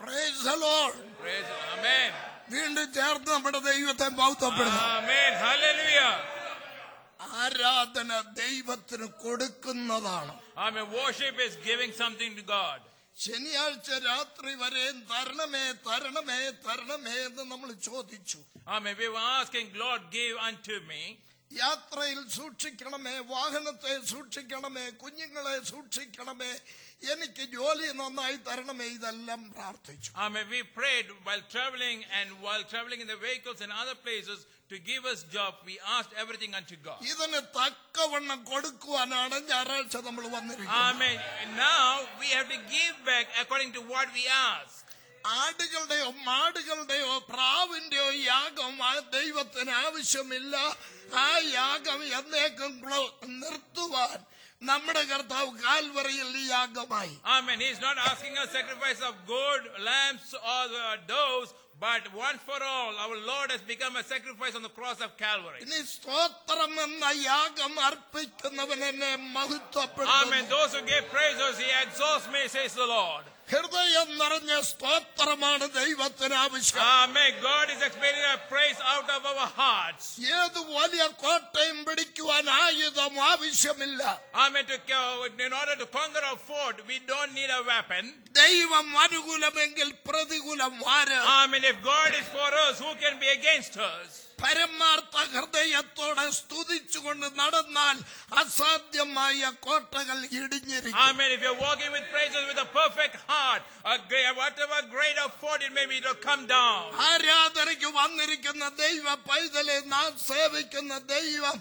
Praise the Lord. Praise. Amen. വീണ്ടും ചേർത്ത് നമ്മുടെ ദൈവത്തെ ബൗദ്ധപ്പെടുന്നു Amen. Hallelujah. ആരാധന ദൈവത്തിന് കൊടുക്കുന്നതാണ് Amen. Worship is giving something to God. ശനിയാഴ്ച രാത്രി വരെ തരണമേ തരണമേ തരണമേ എന്ന് നമ്മൾ ചോദിച്ചു Amen. We were asking, Lord, give unto me. യാത്രയിൽ സൂക്ഷിക്കണമേ വാഹനത്തെ സൂക്ഷിക്കണമേ കുഞ്ഞുങ്ങളെ സൂക്ഷിക്കണമേ എനിക്ക് ജോലി നന്നായി തരണമേ ഇതെല്ലാം പ്രാർത്ഥിച്ചു Amen. We prayed while traveling and while traveling in the vehicles and other places to give us job. We asked everything unto God. ഇതിന് തക്കവണ്ണം കൊടുക്കുവാനാണ് ഞായറാഴ്ച നമ്മൾ വന്നിരിക്കുന്നത് Amen. Now we have to give back according to what we ask. ആടുകളുടെയോ മാടുകളുടെയോ പ്രാവിന്റെയോ യാഗം ആ ദൈവത്തിന് ആവശ്യമില്ല ആ യാഗം എന്നേക്കും ക്ലോ- നിർത്തുവാൻ നമ്മുടെ കർത്താവ് കാൽവറയിൽ ഈ യാഗമായി Amen. He's not asking a sacrifice of gold, lambs, or the doves, but once for all, our Lord has become a sacrifice on the cross of Calvary. ഇനി സ്തോത്രം എന്ന യാഗം അർപ്പിക്കുന്നവൻ എന്നെ Amen. മഹത്വപ്പെടുത്തുന്നു Those who give praises, He exalts me, says the Lord. ഹൃദയം നിറഞ്ഞ സ്തോത്രമാണ് ദൈവത്തിന് ആവശ്യം Amen. God is expecting a praise out of our hearts. ഏത് വലിയ കോട്ടയും പിടിക്കുവാൻ ആയുധം ആവശ്യമില്ല Amen. To, in order to conquer a fort, we don't need a weapon. ദൈവം അനുകൂലമെങ്കിൽ പ്രതികൂലം ആര് Amen. If God is for us, who can be against us? പരമാർത്ഥ ഹൃദയത്തോടെ സ്തുതിച്ചുകൊണ്ട് നടന്നാൽ അസാധ്യമായ കോട്ടകൾ ഇടിഞ്ഞിരിക്കും Amen. If you're walking with praises with a perfect heart, a great, whatever great or fort it may be, it'll come down. ആരാധനയ്ക്ക് വന്നിരിക്കുന്ന ദൈവ പൈതലെ നാം സേവിക്കുന്ന ദൈവം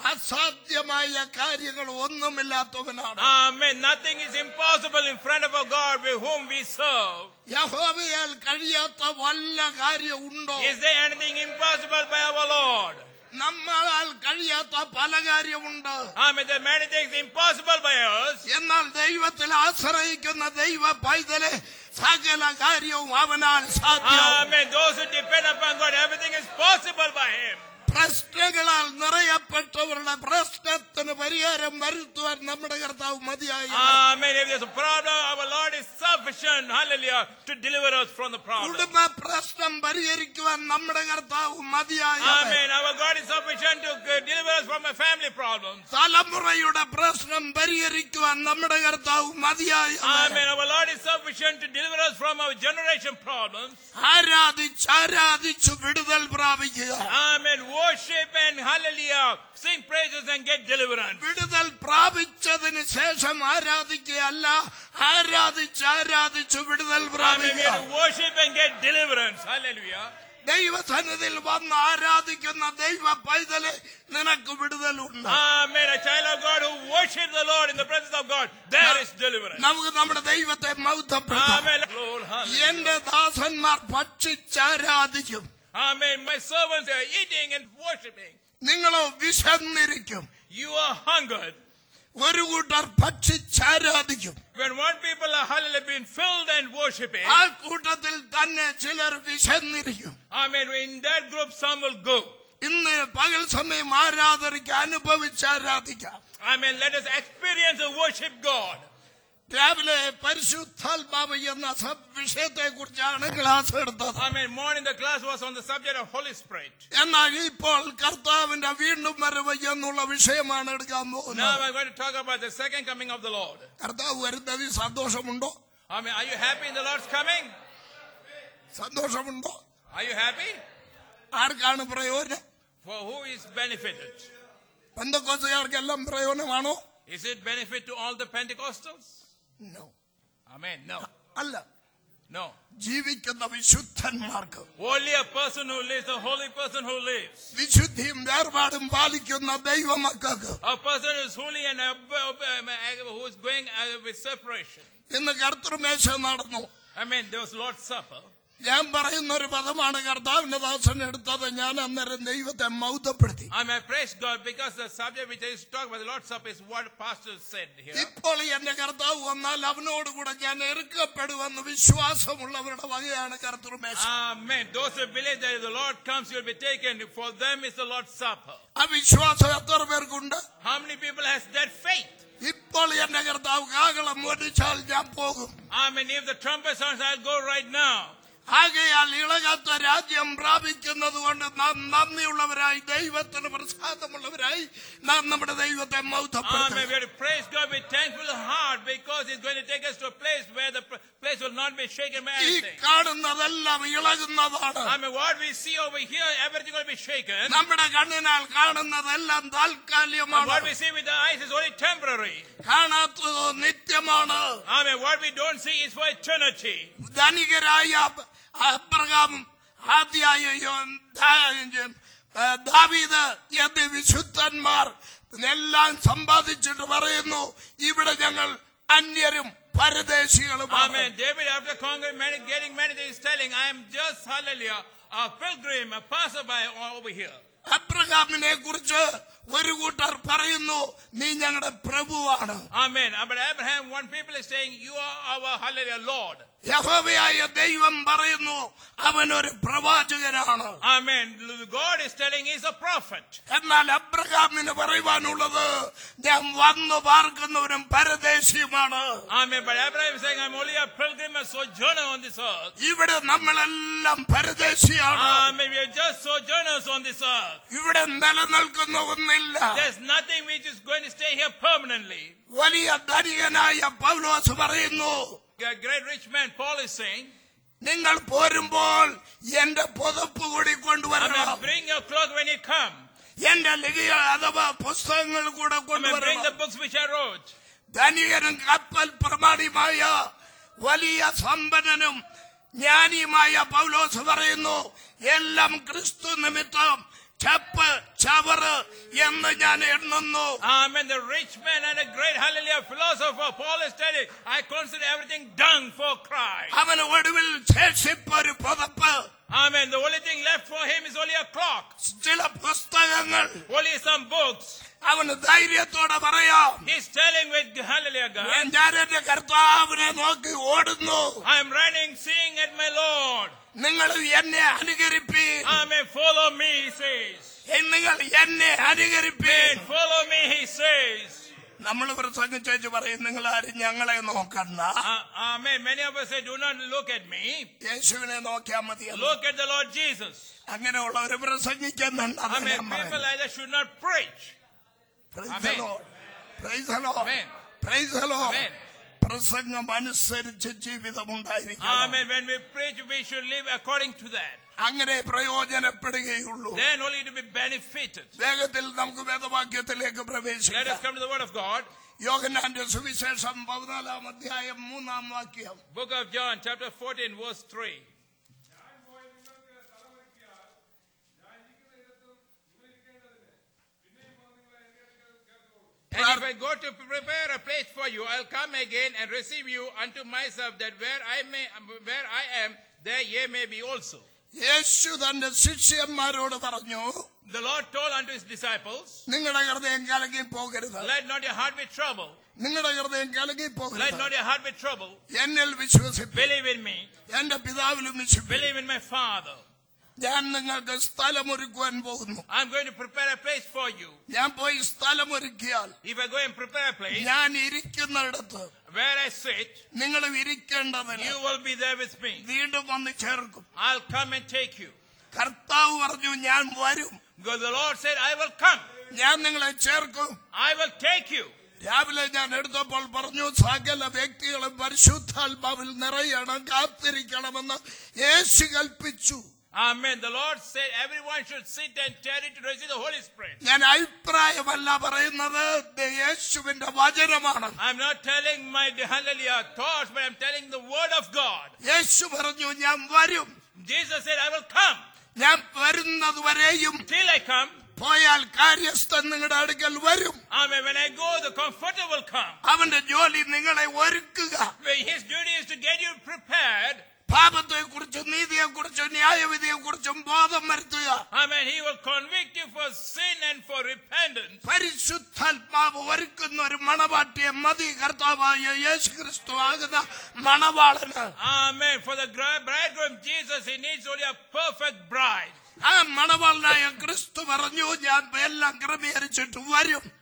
അസാധ്യമായ കാര്യങ്ങൾ ഒന്നുമില്ലാത്തവനാണ് Amen. Nothing is impossible in front of a God with whom we serve. യഹോവയാൽ കഴിയാത്ത വല്ല കാര്യം ഉണ്ടോ Is there anything impossible by our Lord? നമ്മളാൽ കഴിയാത്ത പല കാര്യമുണ്ട് Amen. There are many things impossible by us. എന്നാൽ ദൈവത്തിൽ ആശ്രയിക്കുന്ന ദൈവ പൈതലെ സകല കാര്യവും അവനാൽ സാധ്യം Amen. Those who depend upon God, everything is possible by Him. പ്രശ്നങ്ങളാൽ നിറയപ്പെട്ടവരുടെ പ്രശ്നത്തിന് പരിഹാരം വരുത്തുവാൻ നമ്മുടെ കർത്താവ് മതിയായി Amen. If there's a problem, our Lord is sufficient, hallelujah, to deliver us from the problem. കുടുംബ പ്രശ്നം പരിഹരിക്കുവാൻ നമ്മുടെ കർത്താവ് മതിയായ Amen. Our God is sufficient to uh, deliver us from our family problems. തലമുറയുടെ പ്രശ്നം പരിഹരിക്കുവാൻ നമ്മുടെ കർത്താവ് മതിയായ Amen. Our Lord is sufficient to deliver us from our generation problems. ആരാധിച്ച് ആരാധിച്ചു വിടുതൽ പ്രാപിക്കുക Amen. Worship and hallelujah. Sing praises and get deliverance. വിടുതൽ പ്രാപിച്ചതിന് ശേഷം ആരാധിക്കുകയല്ല ആരാധിച്ച് ആരാധിച്ചു വിടുതൽ Amen. We പ്രാപിക്കുക have to worship and get deliverance. Hallelujah. ദൈവസന്നിധിയിൽ വന്ന് ആരാധിക്കുന്ന ദൈവ പൈതലെ നിനക്ക് വിടുതലുണ്ട് Amen. A child of God who worships the Lord in the presence of God, there is deliverance. നമുക്ക് നമ്മുടെ ദൈവത്തെ മൗത്തപ്പെടുത്താം Amen. Lord, hallelujah. എന്റെ ദാസന്മാർ ഭക്ഷിച്ചാരാധിക്കും Amen. My servants are eating and worshiping. നിങ്ങളോ വിശന്നിരിക്കും You are hungered. ഒരു കൂട്ടർ ഭക്ഷിച്ചാരാധിക്കും When one people are hallelujah being filled and worshiping, ആ കൂട്ടത്തിൽ തന്നെ ചിലർ വിശന്നിരിക്കും Amen. In that group, some will go. ഇന്ന് പകൽ സമയം ആരാധനയ്ക്ക് അനുഭവിച്ചാരാധിക്കാം Amen. Let us experience and worship God. രാവിലെ പരിശുദ്ധാത്മാവ് എന്ന സബ് വിഷയത്തെ കുറിച്ചാണ് ക്ലാസ് എടുത്തത് Amen. Morning, the class was on the subject of Holy Spirit. എന്നാൽ ഇപ്പോൾ കർത്താവിന്റെ വീണ്ടും വരവ് എന്നുള്ള വിഷയമാണ് എടുക്കാൻ Now പോകുന്നത് I'm going to talk about the second coming of the Lord. കർത്താവ് വരുന്നതിൽ സന്തോഷമുണ്ടോ Amen. Are you happy in the Lord's coming? സന്തോഷമുണ്ടോ Are you happy? ആർക്കാണ് പ്രയോജനം For who is benefited? പന്തക്കോസുകാർക്കെല്ലാം പ്രയോജനമാണോ Is it benefit to all the Pentecostals? No. Amen. No. അല്ല No. ജീവിക്കുന്ന വിശുദ്ധന്മാർക്ക് Only a person who lives, a holy person who lives. വിശുദ്ധിയും വേർപാടും പാലിക്കുന്ന ദൈവമക്കൾക്ക് A person who is holy and uh, uh, who is going uh, with separation. ഇന്ന് കർത്തൃമേശ നടന്നു I mean, there was Lord's Supper. ഞാൻ പറയുന്ന ഒരു പദമാണ് കർത്താവിന്റെ ദാസൻ എടുത്തത് ഞാൻ അന്നേരം ദൈവത്തെ മൗതപ്പെടുത്തി I may praise God because the subject which I used to talk about, the Lord's Supper, is what Pastor said here. ഇപ്പോൾ എന്റെ കർത്താവ് വന്നാൽ അവനോട് കൂടെ ഞാൻ എറുക്കപ്പെടുമെന്ന് വിശ്വാസമുള്ളവരുടെ വകയാണ് കർത്തൃമേശ Amen. Those who believe that if the Lord comes, you will be taken. For them is the Lord's Supper. ആ വിശ്വാസം എത്ര പേർക്കുണ്ട് How many people has that faith? ഇപ്പോൾ എന്റെ കർത്താവ് കാകളം ഒടിച്ചാൽ ഞാൻ പോകും Amen. If the trumpet sounds, I'll go right now. ആകയാൽ ഇളകാത്ത രാജ്യം പ്രാപിക്കുന്നത് കൊണ്ട് നാം നന്ദിയുള്ളവരായി ദൈവത്തിന് പ്രസാദമുള്ളവരായി നാം നമ്മുടെ ദൈവത്തെ Amen. മൗത്തപ്പെടുത്തും We have to praise God with thankful heart because He's going to take us to a place where the pr- place will not be shaken by ഈ anything. കാണുന്നതെല്ലാം ഇളകുന്നതാണ് Amen. What we see over here, everything will be shaken. നമ്മുടെ കണ്ണിനാൽ കാണുന്നതെല്ലാം And താൽക്കാലികമാണ് what we see with the eyes is only temporary. കാണാത്തത് നിത്യമാണ് Amen. What we don't see is for eternity. ധനികരായ അബ്- Abraham ആദ്യായ യോ- ദാ- ഏ, ദാവീദ് എന്നീ വിശുദ്ധന്മാർ എല്ലാം സമ്പാദിച്ചിട്ട് പറയുന്നു ഇവിടെ ഞങ്ങൾ അന്യരും പരദേശികളുമാണ് Amen. David, after conquering many, getting many things, telling, I am just, hallelujah, a pilgrim, a passerby over here. അബ്രഹാമിനെ കുറിച്ച് ഒരു കൂട്ടർ പറയുന്നു നീ ഞങ്ങളുടെ പ്രഭുവാണ് Amen. But Abraham, one people is saying, You are our hallelujah Lord. യഹോവയായ ദൈവം പറയുന്നു അവൻ ഒരു പ്രവാചകനാണ് Amen. God is telling he's a prophet. എന്നാൽ അബ്രഹാമിന് പറയുവാനുള്ളത് ഞാൻ വന്നു പാർക്കുന്നവനും പരദേശിയുമാണ് Amen. But Abraham is saying, I'm only a pilgrim, a sojourner on this earth. ഇവിടെ നമ്മളെല്ലാം പരദേശിയാണ് Amen. We are just sojourners on this earth. ഇവിടെ നിലനിൽക്കുന്ന ഒന്നില്ല There's nothing which is going to stay here permanently. വലിയ ധനികനായ പൗലോസ് പറയുന്നു A great rich man, Paul is saying, നിങ്ങൾ പോരുമ്പോൾ എന്റെ പുതപ്പ് കൂടി കൊണ്ടുവരണം Amen. Bring your cloth when you come. എന്റെ ലിഖിയ അഥവാ പുസ്തകങ്ങൾ കൂടെ Amen. Bring the കൊണ്ടുവരണം books which I wrote. ധനികനും കപ്പൽ പ്രമാണിയുമായ വലിയ സമ്പന്നനും ജ്ഞാനിയുമായ പൗലോസ് പറയുന്നു എല്ലാം ക്രിസ്തു നിമിത്തം ചപ്പ് ചവറ് എന്ന് ഞാൻ എണ്ണുന്നു Amen. The rich man and a great hallelujah philosopher, Paul is telling, I consider everything dung for Christ. അവന് ഒടുവിൽ ശേഷിപ്പൊരു പുതപ്പ് Amen. The only thing left for him is only a clock, ചില പുസ്തകങ്ങൾ only some books. അവന് ധൈര്യത്തോടെ പറയാം He's telling with hallelujah, God, ഞാൻ എന്റെ കർത്താവിനെ നോക്കി ഓടുന്നു I'm running, seeing at my Lord. നിങ്ങൾ എന്നെ അനുകരിപ്പീ Amen. Follow me, he says. നിങ്ങൾ എന്നെ അനുകരിപ്പീ Amen. Follow me, he says. നമ്മൾ പ്രസംഗിച്ചു പറയും നിങ്ങൾ ആരും ഞങ്ങളെ നോക്കണ്ട Uh, amen. Many of us say, do not look at me. യേശുവിനെ നോക്കിയാൽ മതി Look at the Lord Jesus. അങ്ങനെയുള്ളവർ പ്രസംഗിക്കുന്നുണ്ട് അത് Amen. ഞാൻ People പറയുന്നു. like that should not preach. Praise the Amen. Lord. Praise the Lord. Amen. Praise the Lord. Amen. പ്രസംഗം അനുസരിച്ച് ജീവിതം ഉണ്ടായിരിക്കണം Amen. When we preach, we should live according to that. അങ്ങനെ പ്രയോജനപ്പെടുകയുള്ളൂ Then only to be benefited. വേഗത്തിൽ നമുക്ക് വേദവാക്യത്തിലേക്ക് Let us പ്രവേശിക്കാം come to the Word of God. യോഹനാന്റെ സുവിശേഷം പതിനാലാം അധ്യായം മൂന്നാം വാക്യം Book of John, chapter 14, verse 3. ഞാൻ പോയി നിങ്ങൾക്ക് സ്ഥലം ഒരുക്കിയാൽ ഞാൻ ഇരിക്കുന്ന ഇടത്തും നിങ്ങൾ ഇരിക്കേണ്ടതിന് പിന്നെയും വന്ന് നിങ്ങളെ എന്റെ അടുക്കൽ ചേർത്തുകൊള്ളും. And if I go to prepare a place for you, I'll come again and receive you unto myself, that where I may, where I am, there ye may be also. യേശു തന്റെ ശിഷ്യന്മാരോട് പറഞ്ഞു The Lord told unto his disciples, നിങ്ങളുടെ ഹൃദയം കലങ്ങി പോകരുത് Let not your heart be troubled. നിങ്ങളുടെ ഹൃദയം കലങ്ങി Let പോകരുത് not your heart be troubled. എന്നിൽ വിശ്വസിപ്പിൻ Believe in me. എന്റെ പിതാവിലും വിശ്വസിപ്പിൻ Believe in my Father. ഞാൻ നിങ്ങൾക്ക് സ്ഥലമൊരുക്കുവാൻ പോകുന്നു I'm going to prepare a place for you. ഞാൻ പോയി സ്ഥലമൊരുക്കിയാൽ If I go and prepare a place ഞാൻ ഇരിക്കുന്നിടത്ത് where I sit, നിങ്ങളും ഇരിക്കേണ്ടതിന് you will be there with me. വീണ്ടും വന്ന് ചേർക്കും I'll come and take you. കർത്താവ് പറഞ്ഞു ഞാൻ വരും Because the Lord said, I will come. ഞാൻ നിങ്ങളെ ചേർക്കും I will take you. രാവിലെ ഞാൻ എടുത്തപ്പോൾ പറഞ്ഞു സകല വ്യക്തികളും പരിശുദ്ധാത്മാവിൽ നിറയണം കാത്തിരിക്കണമെന്ന് യേശു കൽപ്പിച്ചു Amen. The Lord said everyone should sit and tarry to receive the Holy Spirit. ഞാൻ അഭിപ്രായമല്ല പറയുന്നത് ഇത് യേശുവിന്റെ വചനമാണ് I'm not telling my hallelujah thoughts, but I'm telling the word of God. യേശു പറഞ്ഞു ഞാൻ വരും Jesus said, I will come. ഞാൻ വരുന്നത് വരെയും Till I come, പോയാൽ കാര്യസ്ഥൻ നിങ്ങളുടെ അടുക്കൽ വരും Amen. When I go, the comforter will come. അവന്റെ ജോലി നിങ്ങളെ ഒരുക്കുക Where His duty is to get you prepared. പാപത്തെ കുറിച്ചും നീതിയെ കുറിച്ചും ന്യായവിധിയെ കുറിച്ചും ബോധം വരുത്തുക Amen. He will convict you for sin and for repentance. പരിശുദ്ധാത്മാവ് ഒരുക്കുന്ന ഒരു മണവാട്ടിയെ മതി കർത്താവായ യേശു ക്രിസ്തു ആകുന്ന മണവാളന് Amen. For the gra- bridegroom Jesus, he needs only a perfect bride. ആ മണവാളനായ ക്രിസ്തു പറഞ്ഞു ഞാൻ എല്ലാം ക്രമീകരിച്ചിട്ട് വരും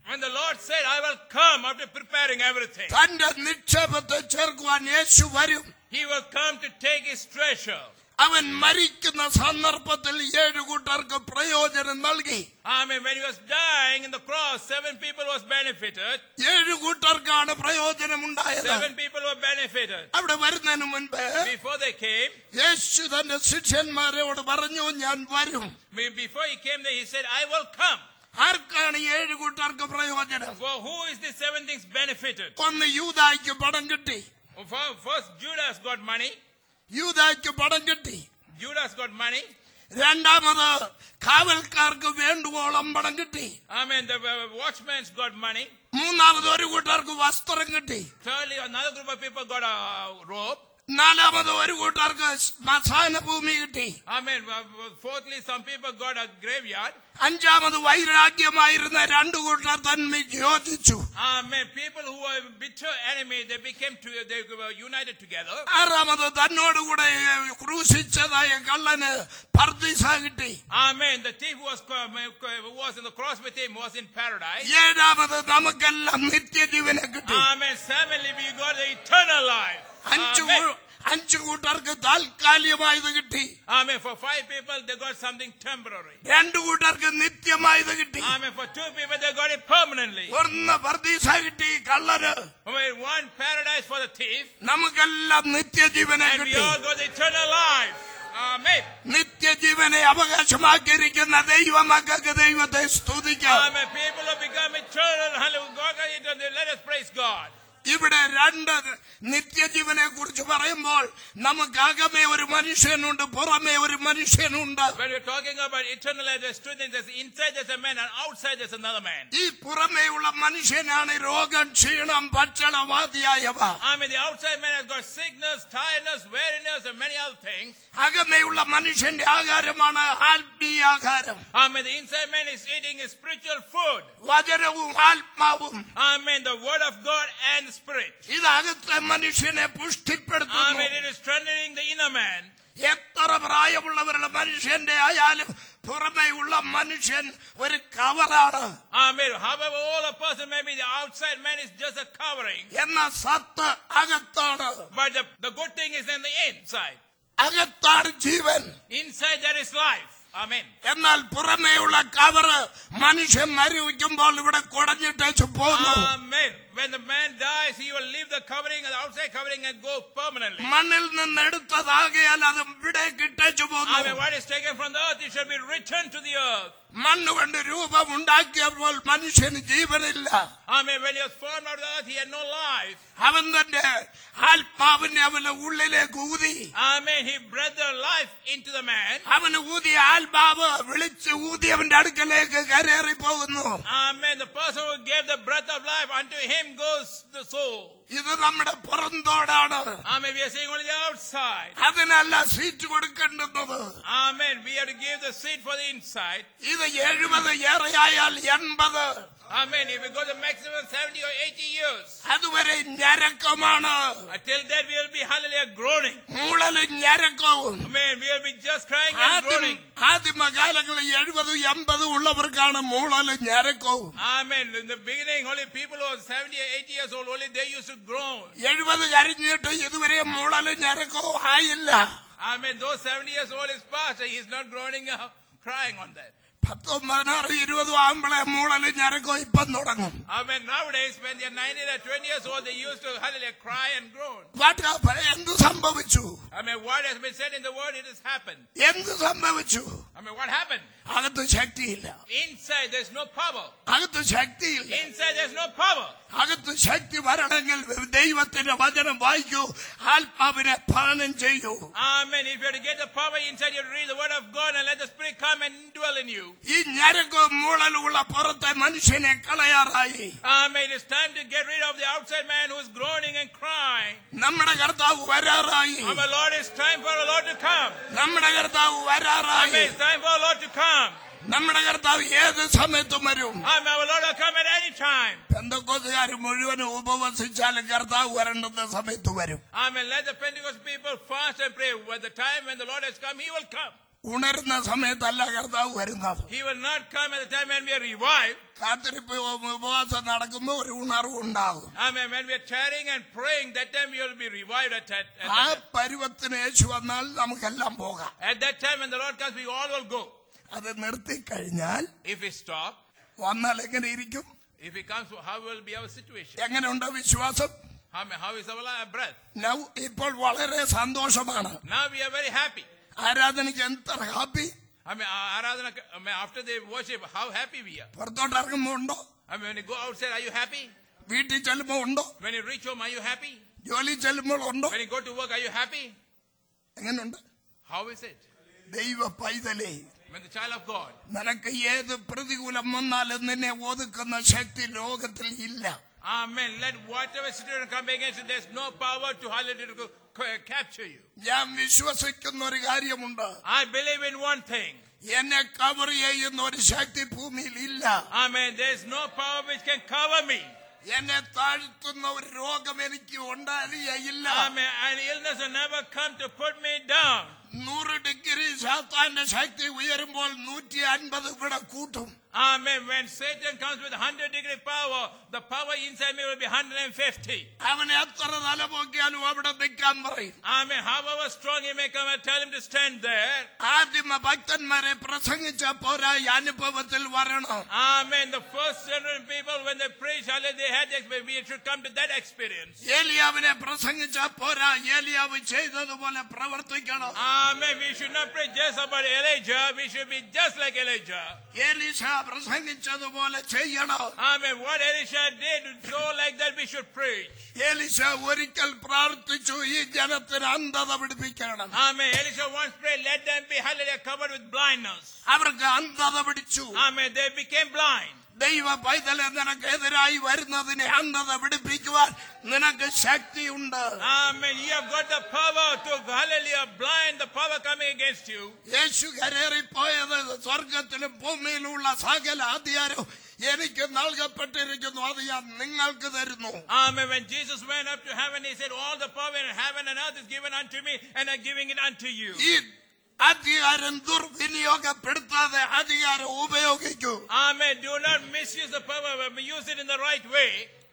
When the Lord said, I will come after preparing everything, തന്റെ നിക്ഷേപത്തെ ചേർക്കുവാൻ യേശു വരും He will come to take His treasure. അവൻ മരിക്കുന്ന സന്ദർഭത്തിൽ ഏഴു കൂട്ടർക്ക് പ്രയോജനം നൽകി Amen. When He was dying in the cross, seven people was benefited. ഏഴു കൂട്ടർക്കാണ് പ്രയോജനമുണ്ടായത് Seven people were benefited. അവിടെ വരുന്നതിന് മുൻപ് Before they came, യേശു തന്റെ ശിഷ്യന്മാരോട് പറഞ്ഞു ഞാൻ വരും be- before He came there, He said, I will come. ആർക്കാണ് ഈ ഏഴു കൂട്ടർക്ക് പ്രയോജനം For who is the seven things benefited? ഒന്ന് യൂതായ്ക്ക് പണം കിട്ടി For- First, Judas got money. യൂതായ്ക്ക് പണം കിട്ടി Judas got money. രണ്ടാമത് കാവൽക്കാർക്ക് വേണ്ടുവോളം പണം കിട്ടി Amen. The uh, watchmen's got money. മൂന്നാമത് ഒരു കൂട്ടർക്ക് വസ്ത്രം കിട്ടി Thirdly, another group of people got a robe. നാലാമത് ഒരു കൂട്ടർക്ക് ശ്മശാന ഭൂമി കിട്ടി Amen. Uh, Fourthly, some people got a graveyard. അഞ്ചാമത് വൈരാഗ്യമായിരുന്ന രണ്ടു കൂട്ടർ തന്മി യോജിച്ചു Amen. People who were bitter enemy, they became to, they were united together. ആറാമത് തന്നോടുകൂടെ ക്രൂശിച്ചതായ കള്ളന് പർദീസ കിട്ടി Amen. The thief who was, who was in the cross with him was in paradise. ഏഴാമത് നമുക്കെല്ലാം നിത്യജീവനെ കിട്ടി Amen. Seventhly, we got the eternal life. Anju Amen. കൂ- അഞ്ചു കൂട്ടർക്ക് താൽക്കാലികമായത് കിട്ടി Amen. For five people, they got something temporary. രണ്ടു കൂട്ടർക്ക് നിത്യമായത് കിട്ടി Amen. For two people, they got it permanently. ഒന്ന് പർദീസ കിട്ടി കള്ളന് Amen. One paradise for the thief, നമുക്കെല്ലാം നിത്യജീവനെ and we കിട്ടി all got the eternal life. Amen. നിത്യജീവനെ അവകാശമാക്കിയിരിക്കുന്ന ദൈവമക്കൾക്ക് ദൈവത്തെ സ്തുതിക്കാം Amen. People have become eternal. Hallelujah. God got eternal. Let us praise God. ഇവിടെ രണ്ട് നിത്യജീവനെ കുറിച്ച് പറയുമ്പോൾ നമുക്ക് അകമേ ഒരു മനുഷ്യനുണ്ട് പുറമേ ഒരു മനുഷ്യനുണ്ട് When we're talking about eternal life, there's two things. There's inside there's a man, and outside there's another man. ഈ പുറമേയുള്ള മനുഷ്യനാണ് രോഗം ക്ഷീണം ഭക്ഷണവാദിയായവ I mean, the outside man has got sickness, tiredness, weariness, and many other things. അകമേയുള്ള മനുഷ്യന്റെ ആഹാരമാണ് ആത്മീയാഹാരം I mean, the inside man is eating his spiritual food. വചനവും ആത്മാവും I mean, the word of God and the spirit. ഇത് അകത്തെ മനുഷ്യനെ I പുഷ്ടിപ്പെടുത്തുന്നു mean, it is strengthening the inner man. എത്ര പ്രായമുള്ളവരുടെ മനുഷ്യന്റെ ആയാലും പുറമേയുള്ള മനുഷ്യൻ ഒരു കവറാണ് I mean, however old a person may be, the outside man is just a covering. എന്ന സത്ത് അകത്താണ് But the, the good thing is in the inside. അകത്താണ് ജീവൻ Inside there is life. Amen. എന്നാൽ പുറമേയുള്ള കവറ് മനുഷ്യൻ മരിക്കുമ്പോൾ ഇവിടെ കുടഞ്ഞിട്ടേച്ച് പോകുന്നു Amen. When the man dies, he will leave the covering, the outside covering, and go permanently. മണ്ണിൽ നിന്ന് എടുത്തതാകയാൽ അത് ഇവിടെ കിട്ടേച്ചു I mean, പോകുന്നു what is taken from the earth, it shall be returned to the earth. മണ്ണ് കൊണ്ട് രൂപം ഉണ്ടാക്കിയപ്പോൾ മനുഷ്യന് ജീവനില്ല I mean, when he was formed out of the earth, he had no life. അവൻ തന്റെ ആത്മാവിനെ അവന്റെ ഉള്ളിലേക്ക് ഊതി Amen. He breathed the life into the man. അവന് ഊതിയ ആത്മാവ് വിളിച്ച് ഊതി അവന്റെ അടുക്കലേക്ക് കരേറി പോകുന്നു Amen. The person who gave the breath of life, unto him goes the soul. ഇത് നമ്മുടെ പുറന്തോടാണ് Amen. We are saying only the outside. അതിനല്ല സീറ്റ് കൊടുക്കേണ്ടുന്നത് Amen. We have to give the seed for the inside. ഇത് എഴുപത് ഏറെയായാൽ എൺപത് Amen. If we go to maximum 70 or 80 years, അതുവരെ ഞരക്കമാണ് until then we will be hallelujah groaning. മൂളലും ഞരക്കവും Amen. We will be just crying and ആദ്യം groaning. ആദ്യമകാലങ്ങളിൽ എഴുപതും എൺപതും ഉള്ളവർക്കാണ് മൂളലും ഞരക്കവും Amen. In the beginning, only people who are 70 or 80 years old, only they used to groan. എഴുപത് കഴിഞ്ഞിട്ട് ഇതുവരെ മൂളലും ഞരക്കവും ആയില്ല Amen. Those 70 years old is past, he is not groaning, uh, crying on that. പത്തും പതിനാറ് ഇരുപതും ആകുമ്പോഴേ മൂളലും ഞരക്കവും ഇപ്പം തുടങ്ങും Amen. Nowadays, when they are 19 or 20 years old, they used to hallelujah cry and groan. What happen? എന്ത് സംഭവിച്ചു I mean, what has been said in the word, it has happened. എന്ത് സംഭവിച്ചു I mean, what happened? അകത്ത് ശക്തിയില്ല Inside, there's no power. അകത്ത് ശക്തിയില്ല Inside, there's no power. അകത്ത് ശക്തി വരണമെങ്കിൽ ദൈവത്തിന്റെ വചനം വായിക്കൂ ആത്മാവിനെ പാനം ചെയ്യൂ Amen. If you have to get the power inside, you have to read the word of God and let the Spirit come and dwell in you. ഈ ഞരക്കവും മൂളലുമുള്ള പുറത്തെ മനുഷ്യനെ കളയാറായി Amen. It is time to get rid of the outside man who is groaning and crying. നമ്മുടെ കർത്താവ് വരാറായി Our Lord, it's time for our Lord to come. നമ്മുടെ കർത്താവ് Amen. വരാറായി It's time for our Lord to come. നമ്മുടെ കർത്താവ് ഏത് സമയത്തും വരും Amen. Our Lord will come at any time. എന്തൊക്കെ മുഴുവനും ഉപവസിച്ചാലും കർത്താവ് വരേണ്ടുന്ന സമയത്ത് വരും Amen. Let the Pentecost people fast and pray. When the time when the Lord has come, He will come. ഉണരുന്ന സമയത്തല്ല കർത്താവ് വരുന്നത് He will not come at the time when we are revived. കാത്തിരിപ്പ് ഉപവാസം നടക്കുമ്പോൾ ഒരു ഉണർവ് ഉണ്ടാകും Amen. When we are tarrying and praying, that time we will be revived at that, at ആ that, പരുവത്തിന് യേശു വന്നാൽ നമുക്കെല്ലാം പോകാം at that time when the Lord comes, we all will go. അത് നിർത്തിക്കഴിഞ്ഞാൽ If we stop, വന്നാൽ എങ്ങനെ ഇരിക്കും if he comes, how will be our situation? എങ്ങനെയുണ്ട് വിശ്വാസം How, how is our li- breath? Now ഇപ്പോൾ വളരെ സന്തോഷമാണ് Now we are very happy. ആരാധനയ്ക്ക് എത്ര happy I mean, uh, Aradhana, I mean, after they worship, how happy we are. പുറത്തോട്ട് ഇറങ്ങുമ്പോ ഉണ്ടോ I mean, when you go outside, are you happy? വീട്ടിൽ ചെല്ലുമ്പോ ഉണ്ടോ When you reach home, are you happy? ജോലി ചെല്ലുമ്പോൾ ഉണ്ടോ When you go to work, are you happy? എങ്ങനെയുണ്ട് How is it? ദൈവ പൈതലേ When the child of God, നിനക്ക് ഏത് പ്രതികൂലം വന്നാലും നിന്നെ ഒതുക്കുന്ന ശക്തി ലോകത്തിൽ ഇല്ല Amen. Let whatever situation come against you, there's no power to hallelujah to ca- capture you. ഞാൻ വിശ്വസിക്കുന്ന ഒരു കാര്യമുണ്ട് I believe in one thing. എന്നെ കവർ ചെയ്യുന്ന ഒരു ശക്തി ഭൂമിയിൽ ഇല്ല Amen. There's no power which can cover me. എന്നെ താഴ്ത്തുന്ന ഒരു രോഗം എനിക്ക് ഉണ്ടാകുകയില്ല Amen. And illness will never come to put me down. നൂറ് ഡിഗ്രി സാത്താന്റെ ശക്തി ഉയരുമ്പോൾ നൂറ്റി അൻപത് ഇവിടെ കൂട്ടും Amen. When Satan comes with 100 degree power, the power inside me will be 150. അവനെ എത്ര തല പോക്കിയാലും അവിടെ നിൽക്കാൻ പറയും Amen. However strong he may come, I tell him to stand there. ആദ്യമ ഭക്തന്മാരെ പ്രസംഗിച്ച പോരാ ഈ അനുഭവത്തിൽ വരണം Amen. The first generation people, when they preach, hallelujah, they had the experience. We should come to that experience. ഏലിയാവിനെ പ്രസംഗിച്ച പോരാ ഏലിയാവ് ചെയ്തതുപോലെ പ്രവർത്തിക്കണം Amen. We should not preach just about Elijah. We should be just like Elijah. Elisha പ്രസംഗിച്ചതുപോലെ ചെയ്യണം Amen. What Elisha did, so like that we should preach. Elisha ഒരിക്കൽ പ്രാർത്ഥിച്ചു ഈ ജനത്തിന് അന്ധത പിടിപ്പിക്കണം Amen. Elisha once prayed, let them be, hallelujah, covered with blindness. അവർക്ക് അന്ധത പിടിച്ചു Amen. They became blind. ദൈവ പൈതലെ നിനക്ക് എതിരായി വരുന്നതിനെ അന്ധത പിടിപ്പിക്കുവാൻ നിനക്ക് ശക്തിയുണ്ട് Amen. You have got the power to, hallelujah, blind the power coming against you. യേശു കരേറിപ്പോയത് സ്വർഗത്തിലും ഭൂമിയിലുള്ള സകല അധികാരവും എനിക്ക് നൽകപ്പെട്ടിരിക്കുന്നു അത് ഞാൻ നിങ്ങൾക്ക് തരുന്നു Amen. When Jesus went up to heaven, he said, All the power in heaven and earth is given unto me, and I'm giving it unto you. ഈ അധികാരം ദുർവിനിയോഗപ്പെടുത്താതെ അധികാരം ഉപയോഗിക്കൂ Amen. Do not misuse the power, but use it in the right way.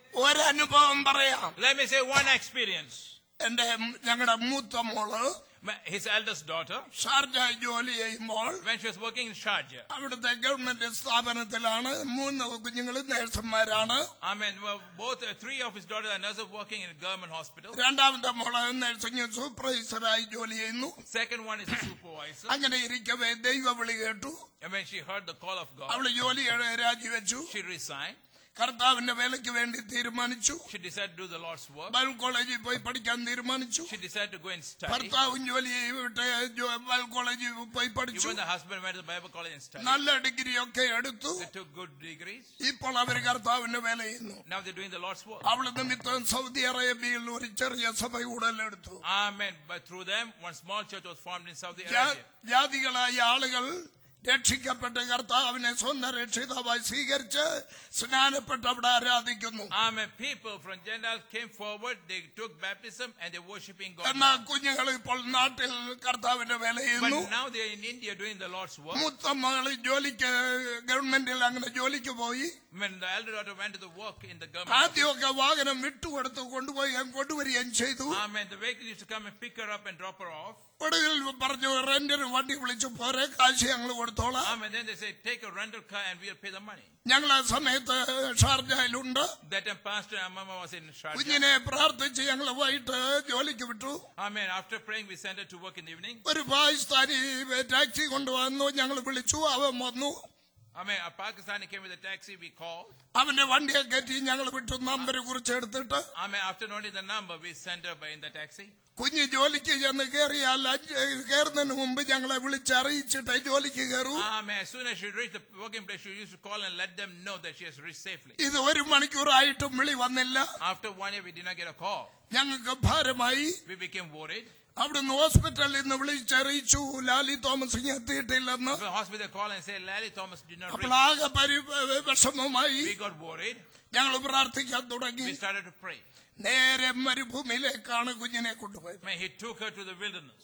ഒരനുഭവം പറയാം Let me say one experience. എന്റെ ഞങ്ങളുടെ മൂത്ത മോള് My- His eldest daughter, Sharjah ജോലി ചെയ്യുമ്പോൾ when she was working in Sharjah, അവിടുത്തെ ഗവൺമെന്റ് സ്ഥാപനത്തിലാണ് മൂന്ന് കുഞ്ഞുങ്ങൾ നേഴ്സുമാരാണ് Amen. Well, both uh, three of his daughters are nurses working in a government hospital. രണ്ടാമത്തെ മോള് നഴ്സിംഗ് സൂപ്പർവൈസറായി ജോലി ചെയ്യുന്നു Second one is a supervisor. അങ്ങനെ ഇരിക്കവേ ദൈവ വിളി കേട്ടു And when she heard the call of God, അവള് ജോലി രാജിവെച്ചു she resigned. കർത്താവിന്റെ വേലയ്ക്ക് വേണ്ടി തീരുമാനിച്ചു She decided to do the Lord's work. Bible കോളേജിൽ പോയി പഠിക്കാൻ തീരുമാനിച്ചു She decided to go and study. ഭർത്താവും ജോലി ചെയ്തിട്ട് ജോ- ബൈബിൾ കോളേജിൽ പോയി പഠിച്ചു Even the husband went to the Bible college and studied. നല്ല ഡിഗ്രി ഒക്കെ എടുത്തു They took good degrees. ഇപ്പോൾ അവർ കർത്താവിന്റെ വേല ചെയ്യുന്നു Now they're doing the Lord's work. അവള് നിമിത്തം സൗദി അറേബ്യയിൽ ഒരു ചെറിയ സഭ ഉടലെടുത്തു Amen. But through them, one small church was formed in Saudi ജാ- Arabia. ജാതികളായ ആളുകൾ രക്ഷിക്കപ്പെട്ട് കർത്താവിനെ സ്വന്തം രക്ഷിതാവായി സ്വീകരിച്ച് സ്നാനപ്പെട്ട് അവിടെ ആരാധിക്കുന്നു Amen. People from Gentiles came forward, they took baptism and they're worshiping God. എന്നാൽ now. കുഞ്ഞുങ്ങൾ ഇപ്പോൾ നാട്ടിൽ കർത്താവിന്റെ വേല ചെയ്യുന്നു But now they're in India doing the Lord's work. മൂത്ത മകള് ജോലിക്ക് ഗവൺമെന്റിൽ അങ്ങനെ ജോലിക്ക് പോയി When the elder daughter went to the work in the government. ആദ്യമൊക്കെ വാഹനം വിട്ടുകൊടുത്ത് കൊണ്ടുപോയി കൊണ്ടുവരികയും ചെയ്തു Amen. The vehicle used to come and pick her up and drop her off. ഒടുവിൽ പറഞ്ഞു റെന്റിന് വണ്ടി വിളിച്ചു പോരെ കാശ് ഞങ്ങൾ കൊടുത്തോളാം Amen. Then they say, take a rental car and we'll pay the money. ഞങ്ങൾ ആ സമയത്ത് ഷാർജയിലുണ്ട് That time Pastor and Mama was in Sharjah. കുഞ്ഞിനെ പ്രാർത്ഥിച്ച് ഞങ്ങൾ വൈകിട്ട് ജോലിക്ക് വിട്ടു Amen. After praying, we sent her to work in the evening. ഒരു പാകിസ്ഥാനി ടാക്സി കൊണ്ടുവന്നു ഞങ്ങൾ വിളിച്ചു അവൻ വന്നു Amen. A Pakistani came with a taxi, we called. അവന്റെ വണ്ടിയെ കയറ്റി ഞങ്ങൾ വിട്ടു നമ്പർ കുറിച്ച് എടുത്തിട്ട് Amen. After noting the number, we sent her by in the taxi. കുഞ്ഞ് ജോലിക്ക് ചെന്ന് കയറിയാൽ അഞ്ച് കയറുന്നതിന് മുമ്പ് ഞങ്ങളെ വിളിച്ചറിയിച്ചിട്ട് ജോലിക്ക് കയറൂ Amen. As soon as she reached the working place, she used to call and let them know that she has reached safely. ഇത് ഒരു മണിക്കൂറായിട്ടും വിളി വന്നില്ല After one year, we did not get a call. ഞങ്ങൾക്ക് ഭാരമായി We became worried. അവിടുന്ന് ഹോസ്പിറ്റലിൽ നിന്ന് വിളിച്ചറിയിച്ചു Lali Thomas ഇങ്ങ് എത്തിയിട്ടില്ലെന്ന് The hospital called and said, Lally Thomas did not അപ്പോൾ reach. ആകെ പരി വിഷമമായി We got worried. ഞങ്ങൾ പ്രാർത്ഥിക്കാൻ തുടങ്ങി We started to pray. നേരെ മരുഭൂമിയിലേക്കാണ് കുഞ്ഞിനെ കൊണ്ടുപോയത് Man, he took her to the wilderness.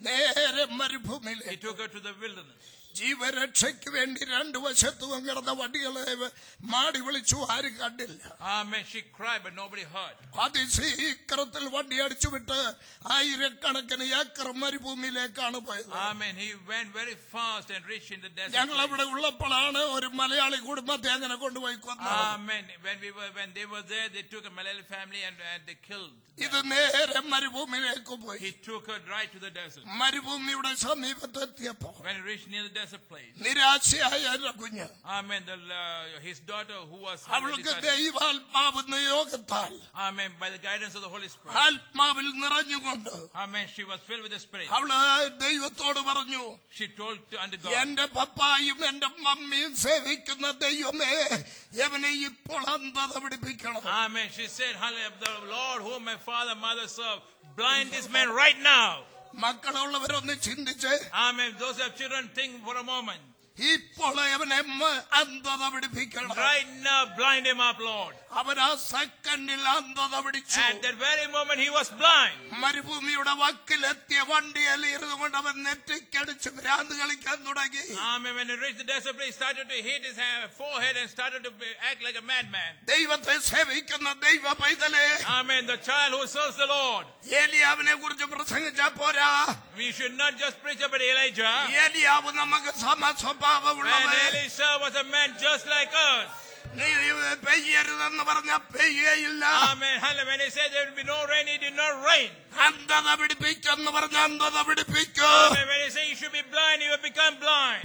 നേരെ മരുഭൂമിയിലെ He took her to the wilderness. ജീവരക്ഷയ്ക്ക് വേണ്ടി രണ്ടു വശത്തും കിടന്ന വണ്ടികളെ മാടി വിളിച്ചു ആരും കണ്ടില്ല Amen. She cried, but nobody heard. അതിശീക്രത്തിൽ വണ്ടി അടിച്ചുവിട്ട് ആയിരക്കണക്കിന് ഏക്കർ മരുഭൂമിയിലേക്കാണ് പോയത് Amen. He went very fast and reached in the desert. ഞങ്ങൾ place. അവിടെ ഉള്ളപ്പോഴാണ് ഒരു മലയാളി കുടുംബത്തെ അങ്ങനെ കൊണ്ടുപോയി കൊന്നത് Amen. When we were, when they were there, they took a Malayali family and, and they killed. ഇത് നേരെ മരുഭൂമിയിലേക്ക് പോയി He took her right to the desert. മരുഭൂമിയുടെ സമീപത്തെത്തിയപ്പോ When he reached near the desert place, നിരാശയായ എന്റെ കുഞ്ഞ് Amen. The, uh, his daughter, who was അവൾക്ക് decided- ദൈവാത്മാവ് നിയോഗത്താൽ Amen. By the guidance of the Holy Spirit. ആത്മാവിൽ നിറഞ്ഞുകൊണ്ട് Amen. She was filled with the Spirit. അവള് ദൈവത്തോട് പറഞ്ഞു She told to, unto God, എന്റെ പപ്പായും എന്റെ മമ്മിയും സേവിക്കുന്ന ദൈവമേ എവനെ ഇപ്പോൾ അന്ധത പിടിപ്പിക്കണം Amen. She said, Hallelujah, the Lord whom my father, mother serve, blind this man right now. മക്കളുള്ളവരൊന്ന് ചിന്തിച്ച് Amen. Those who have children, think for a moment. ഇപ്പോൾ അവനെ മ- അന്ധത പിടിപ്പിക്കണം Right now, blind him up, Lord. അവൻ ആ സെക്കൻഡിൽ അന്ധത പിടിച്ചു At that very moment, he was blind. മരുഭൂമിയുടെ വക്കിലെത്തിയ വണ്ടിയിൽ ഇരുന്നു കൊണ്ട് അവൻ നെറ്റിക്കടിച്ച് ഭ്രാന്ത് കളിക്കാൻ തുടങ്ങി Amen. When he reached the desert place, he started to hit his hand, forehead and started to be- act like a madman. ദൈവത്തെ സേവിക്കുന്ന ദൈവ പൈതലെ Amen. The child who serves the Lord. ഏലിയാവിനെ കുറിച്ച് പ്രസംഗിച്ചാ പോരാ We should not just preach about Elijah. ഏലിയാവ് നമുക്ക് And സമസ്വഭാവമുള്ളവൻ Elisha was a man just like us. നീ പെയ്യരുതെന്ന് പറഞ്ഞ പെയ്യയില്ല Amen. Hallelujah. When he said there will be no rain, he did not rain. അന്ധത പിടിപ്പിക്കെന്ന് പറഞ്ഞ അന്ധത പിടിപ്പിക്കൂ Amen. When he said you should be blind, you will become blind.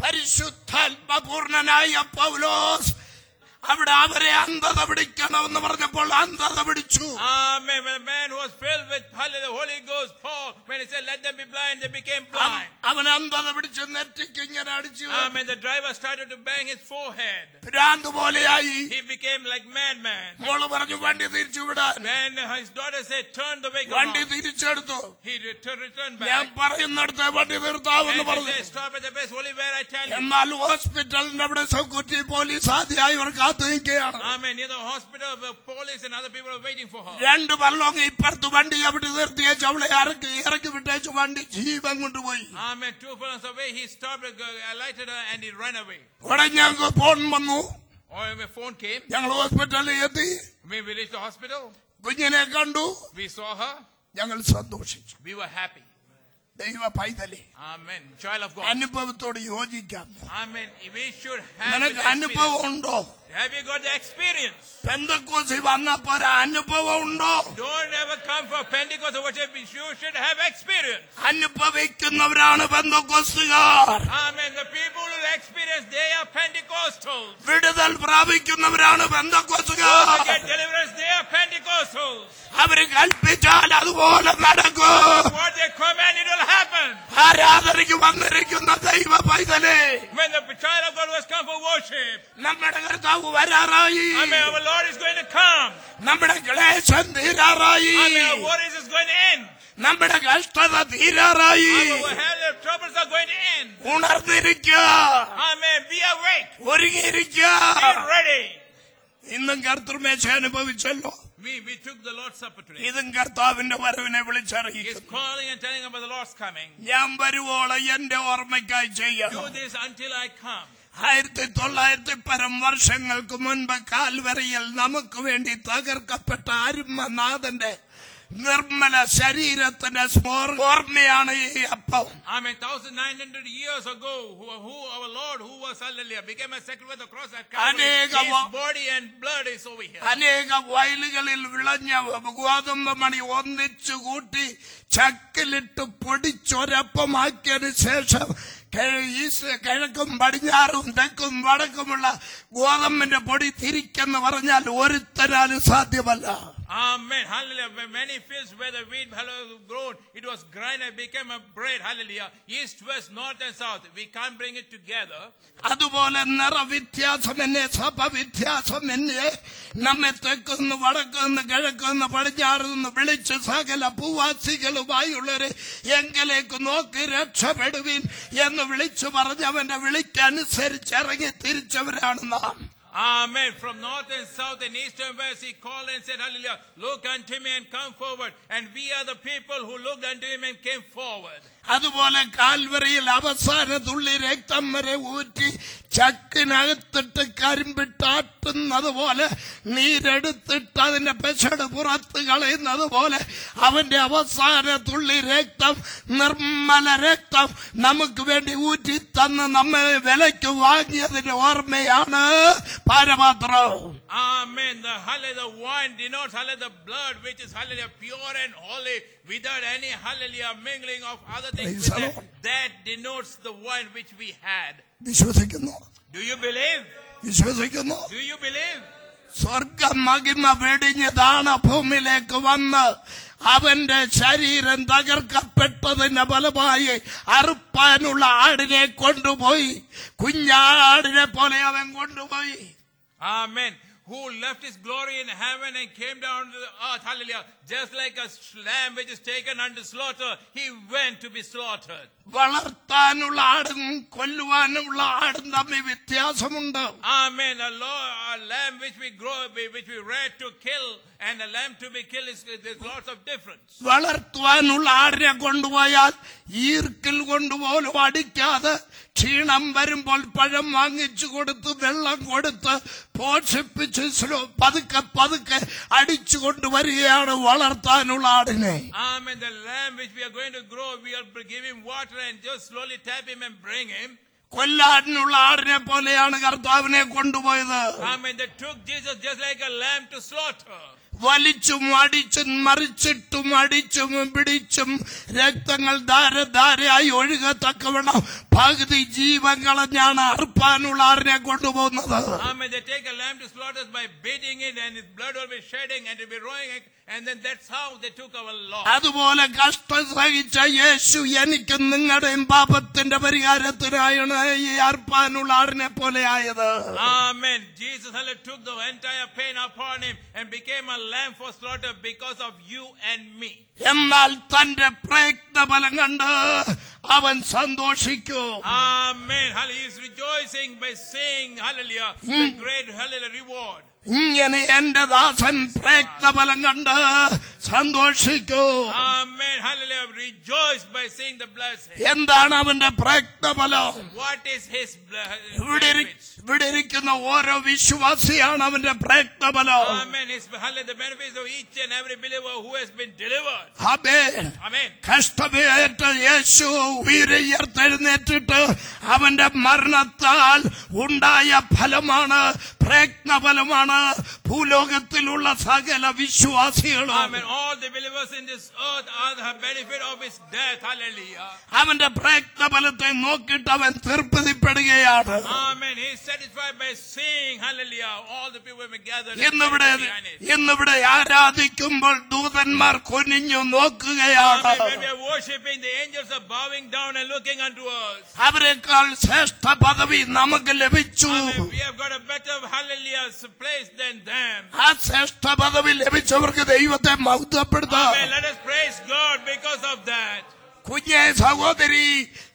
പരിശുദ്ധാത്മപൂർണനായ പൗലോസ് അവിടെ അവരെ അന്ധത പിടിക്കണമെന്ന് പറഞ്ഞപ്പോൾ അന്ധത പിടിച്ചു Amen. When the man who was filled with hallelujah, the Holy Ghost, Paul, when he said, let them be blind, they became blind. അവൻ അന്ധത പിടിച്ച് നെറ്റിക്ക് ഇങ്ങനെ അടിച്ചു Amen. The driver started to bang his forehead. ഭ്രാന്ത് പോലെയായി He became like madman. മോള് പറഞ്ഞു വണ്ടി തിരിച്ചു വിടാൻ When his daughter said, turn the vehicle വണ്ടി around, തിരിച്ചെടുത്തു he returned, returned ഞാൻ back. പറയുന്നിടത്ത് വണ്ടി നിർത്താമെന്ന് And he പറഞ്ഞു said, stop at the best holy where I tell you. എന്നാൽ ഹോസ്പിറ്റലിന്റെ അവിടെ സെക്യൂരിറ്റി പോലീസ് ആദ്യമായി അവർ കാത്തു നിൽക്കുകയാണ് Amen. Near the hospital, the police and other people are waiting for her. രണ്ട് പള്ളോങ്ങ് ഇപ്പുറത്ത് വണ്ടി അവിടെ നിർത്തിയേച്ച് അവളെ ഇറക്കി ഇറക്കി വിട്ടേച്ച് വണ്ടി ജീവൻ കൊണ്ടുപോയി Amen. Two furlongs away, he stopped, uh, alighted her, and he ran away. ഉടനെ ഞങ്ങൾക്ക് ഫോൺ വന്നു Or when phone came, ഞങ്ങൾ ഹോസ്പിറ്റലിൽ എത്തി when we reached the hospital, കുഞ്ഞിനെ കണ്ടു we saw her, ഞങ്ങൾ സന്തോഷിച്ചു we were happy. ദൈവ പൈതലേ Amen. Child of God. അനുഭവത്തോട് യോജിക്കാം Amen. We should have നിനക്ക് the അനുഭവം experience. ഉണ്ടോ Have you got the experience? പെന്തക്കോസി വന്നപ്പോ ഒരു അനുഭവം ഉണ്ടോ Don't ever come for Pentecost or whatever. You should have experience. അനുഭവിക്കുന്നവരാണ് പെന്തക്കോസുകാർ Amen. The people who experience, they are Pentecostals. വിടുതൽ പ്രാപിക്കുന്നവരാണ് Those പെന്തക്കോസുകാർ who get deliverance, they are Pentecostals. അവര് കൽപ്പിച്ചാൽ അതുപോലെ നടക്കും What they command, it will happen. ആരാധനയ്ക്ക് വന്നിരിക്കുന്ന ദൈവ പൈതലേ When the child of God was come for worship, നമ്മുടെ കർത്താവ് വരാറായി Amen. Our Lord is going to come. നമ്മുടെ ക്ലേശം തീരാറായി Amen. Our worries is going to end. നമ്മുടെ കഷ്ടത തീരാറായി Our hell, our troubles are going to end. ഉണർന്നിരിക്കുക Amen. Be awake. ഒരുങ്ങിയിരിക്കുക Be ready. ഇന്നും കർത്തൃമേശ അനുഭവിച്ചല്ലോ We, we took the Lord's Supper today. ഇതും കർത്താവിന്റെ വരവിനെ He's വിളിച്ചറിയിക്കുന്നു calling and telling about the Lord's coming. ഞാൻ വരുവോളം എന്റെ ഓർമ്മയ്ക്കായി Do ചെയ്യണം this until I come. ആയിരത്തി തൊള്ളായിരത്തി പരം വർഷങ്ങൾക്ക് മുൻപ് കാൽവരയിൽ നമുക്ക് വേണ്ടി തകർക്കപ്പെട്ട അരുമനാഥന്റെ നിർമ്മല ശരീരത്തിന്റെ സ്മോർ ഓർമ്മയാണ് ഈ അപ്പം Amen. 1900 years ago, who, who our Lord, who was hallelujah, became a sacrifice across the Calvary. അനേക His വ- body and blood is over here. അനേക വയലുകളിൽ വിളഞ്ഞ ഗോതമ്പ് മണി ഒന്നിച്ചു കൂട്ടി ചക്കിലിട്ട് പൊടിച്ചൊരപ്പമാക്കിയതിനു ശേഷം കെ- ഈസ് കിഴക്കും പടിഞ്ഞാറും തെക്കും വടക്കുമുള്ള ഗോതമ്പിന്റെ പൊടി തിരിക്കെന്ന് പറഞ്ഞാൽ ഒരുത്തരാലും സാധ്യമല്ല Amen. Hallelujah. When many fields where the wheat hallelujah, grown, it was grinded, became a bread. Hallelujah. East, west, north, and south. We can't bring it together. അതുപോലെ നിറവ്യത്യാസം എന്നെ സഭ വ്യത്യാസം എന്നെ നമ്മെ തെക്കുന്ന് വടക്കുന്ന് കിഴക്കുന്ന് പടിഞ്ഞാറുന്ന് വിളിച്ച് സകല ഭൂവാസികളുമായുള്ളവരെ എങ്കിലേക്ക് നോക്കി രക്ഷപ്പെടുവിൻ എന്ന് വിളിച്ചു പറഞ്ഞവന്റെ വിളിക്കനുസരിച്ച് ഇറങ്ങി തിരിച്ചവരാണ് നാം Amen. From north and south and east and west, he called and said, Hallelujah, look unto me and come forward. And we are the people who looked unto him and came forward. അതുപോലെ കാൽവറിയിൽ അവസാന തുള്ളി രക്തം വരെ ഊറ്റി ചക്കിനകത്തിട്ട് കരിമ്പിട്ടാട്ടുന്നത് പോലെ നീരെടുത്തിട്ട് അതിന്റെ പെശട് പുറത്ത് കളയുന്നത് പോലെ അവന്റെ അവസാന തുള്ളി രക്തം നിർമ്മല രക്തം നമുക്ക് വേണ്ടി ഊറ്റി തന്ന് നമ്മെ വിലയ്ക്ക് വാങ്ങിയതിന്റെ ഓർമ്മയാണ് പാരപാത്രം Amen. The hallelujah, the wine denotes hallelujah, the blood which is hallelujah, pure and holy, without any hallelujah mingling of other things. Praise with the that. Lord. that denotes the wine which we had. വിശ്വസിക്കുന്നു Do you believe? വിശ്വസിക്കുന്നു Do you believe? സ്വർഗ മഹിമ വെടിഞ്ഞതാണ് ഭൂമിയിലേക്ക് വന്ന് അവന്റെ ശരീരം തകർക്കപ്പെട്ടതിന്റെ ഫലമായി അറുപ്പാനുള്ള ആടിനെ കൊണ്ടുപോയി കുഞ്ഞാടിനെ പോലെ അവൻ കൊണ്ടുപോയി Amen. Who left his glory in heaven and came down to the earth. Hallelujah. Just like a lamb which is taken unto slaughter, he went to be slaughtered. വളർത്താനുള്ള ആടും കൊല്ലുവാനുള്ള ആടും തമ്മിൽ വ്യത്യാസമുണ്ട് Amen. A, law, a lamb which we grow, which we read to kill, and a lamb to be killed is there's lots of difference. വളർത്തുവാനുള്ള ആടിനെ കൊണ്ടുപോയാൽ ഈർക്കിൽ കൊണ്ടുപോലും അടിക്കാതെ ക്ഷീണം വരുമ്പോൾ പഴം വാങ്ങിച്ചു കൊടുത്ത് വെള്ളം കൊടുത്ത് പോഷിപ്പിച്ച് സ്ലോ പതുക്കെ പതുക്കെ അടിച്ചു കൊണ്ടുവരികയാണ് വളർത്താനുള്ള ആടിനെ Amen. The lamb which we are going to grow, we will give him water and just slowly tap him and bring him. കൊല്ലാടിനുള്ള ആടിനെ പോലെയാണ് കർത്താവിനെ കൊണ്ടുപോയത് Amen. They took Jesus just like a lamb to slaughter. വലിച്ചും അടിച്ചും മറിച്ചിട്ടും അടിച്ചും പിടിച്ചും രക്തങ്ങൾ ധാരധാരയായി ഒഴുകത്തക്കവണ്ണം പകുതി ജീവൻ കളഞ്ഞാണ് അർപ്പാനുള്ള ആടിനെ കൊണ്ടുപോകുന്നത് Amen. They take a lamb to slaughter by beating it, and its blood will be shedding, and it will be rowing it, and then that's how they took our Lord. അതുപോലെ കഷ്ടം സഹിച്ച യേശു എനിക്കും നിങ്ങളുടെയും പാപത്തിന്റെ പരിഹാരത്തിനായാണ് ഈ അർപ്പാനുള്ള ആടിനെ പോലെ ആയത് Amen. Jesus hallelujah, took the entire pain upon him and became a lamb for slaughter because of you and me. എന്നാൽ തന്റെ പ്രയത്നഫലം കണ്ട് അവൻ സന്തോഷിക്കൂ Amen. Hallelujah. He is rejoicing by saying, Hallelujah, the great Hallelujah reward. ഇങ്ങനെ എന്റെ ദാസൻ പ്രയത്നഫലം കണ്ട് സന്തോഷിക്കൂ Amen. Hallelujah. Rejoice by seeing the blessing. എന്താണ് അവന്റെ പ്രയത്നഫലം What is his bl- ഇവിടെ ഇരി- benefits? ഇവിടെ ഇരിക്കുന്ന ഓരോ വിശ്വാസിയാണ് അവന്റെ പ്രയത്നഫലം Amen. His hallelujah, the benefits of each and every believer who has been delivered. അബേ Amen. കഷ്ടമേറ്റ യേശു ഉയരെഴുന്നേറ്റിട്ട് അവന്റെ മരണത്താൽ ഉണ്ടായ ഫലമാണ് പ്രയത്നഫലമാണ് ഭൂലോകത്തിലുള്ള സകല വിശ്വാസികളും Amen. All the believers in this earth are the benefit of his death. Hallelujah. അവന്റെ പ്രയത്നഫലത്തെ നോക്കിയിട്ട് അവൻ തീർപ്പതിപ്പെടുകയാണ് Amen. He is satisfied by seeing, hallelujah, all the people have gathered ഇന്നിവിടെ behind it. ഇന്നിവിടെ ആരാധിക്കുമ്പോൾ ദൂതന്മാർ കൊനിഞ്ഞു നോക്കുകയാണ് Amen. When we are worshiping, the angels are bowing down and looking unto us. അവരെക്കാൾ ശ്രേഷ്ഠ പദവി നമുക്ക് ലഭിച്ചു Amen. We have got a better, hallelujah, place than them. ആ ശ്രേഷ്ഠ പദവി ലഭിച്ചവർക്ക് ദൈവത്തെ മഹത്വപ്പെടുത്താം Amen. Let us praise God because of that. കുഞ്ഞെ സഹോദരി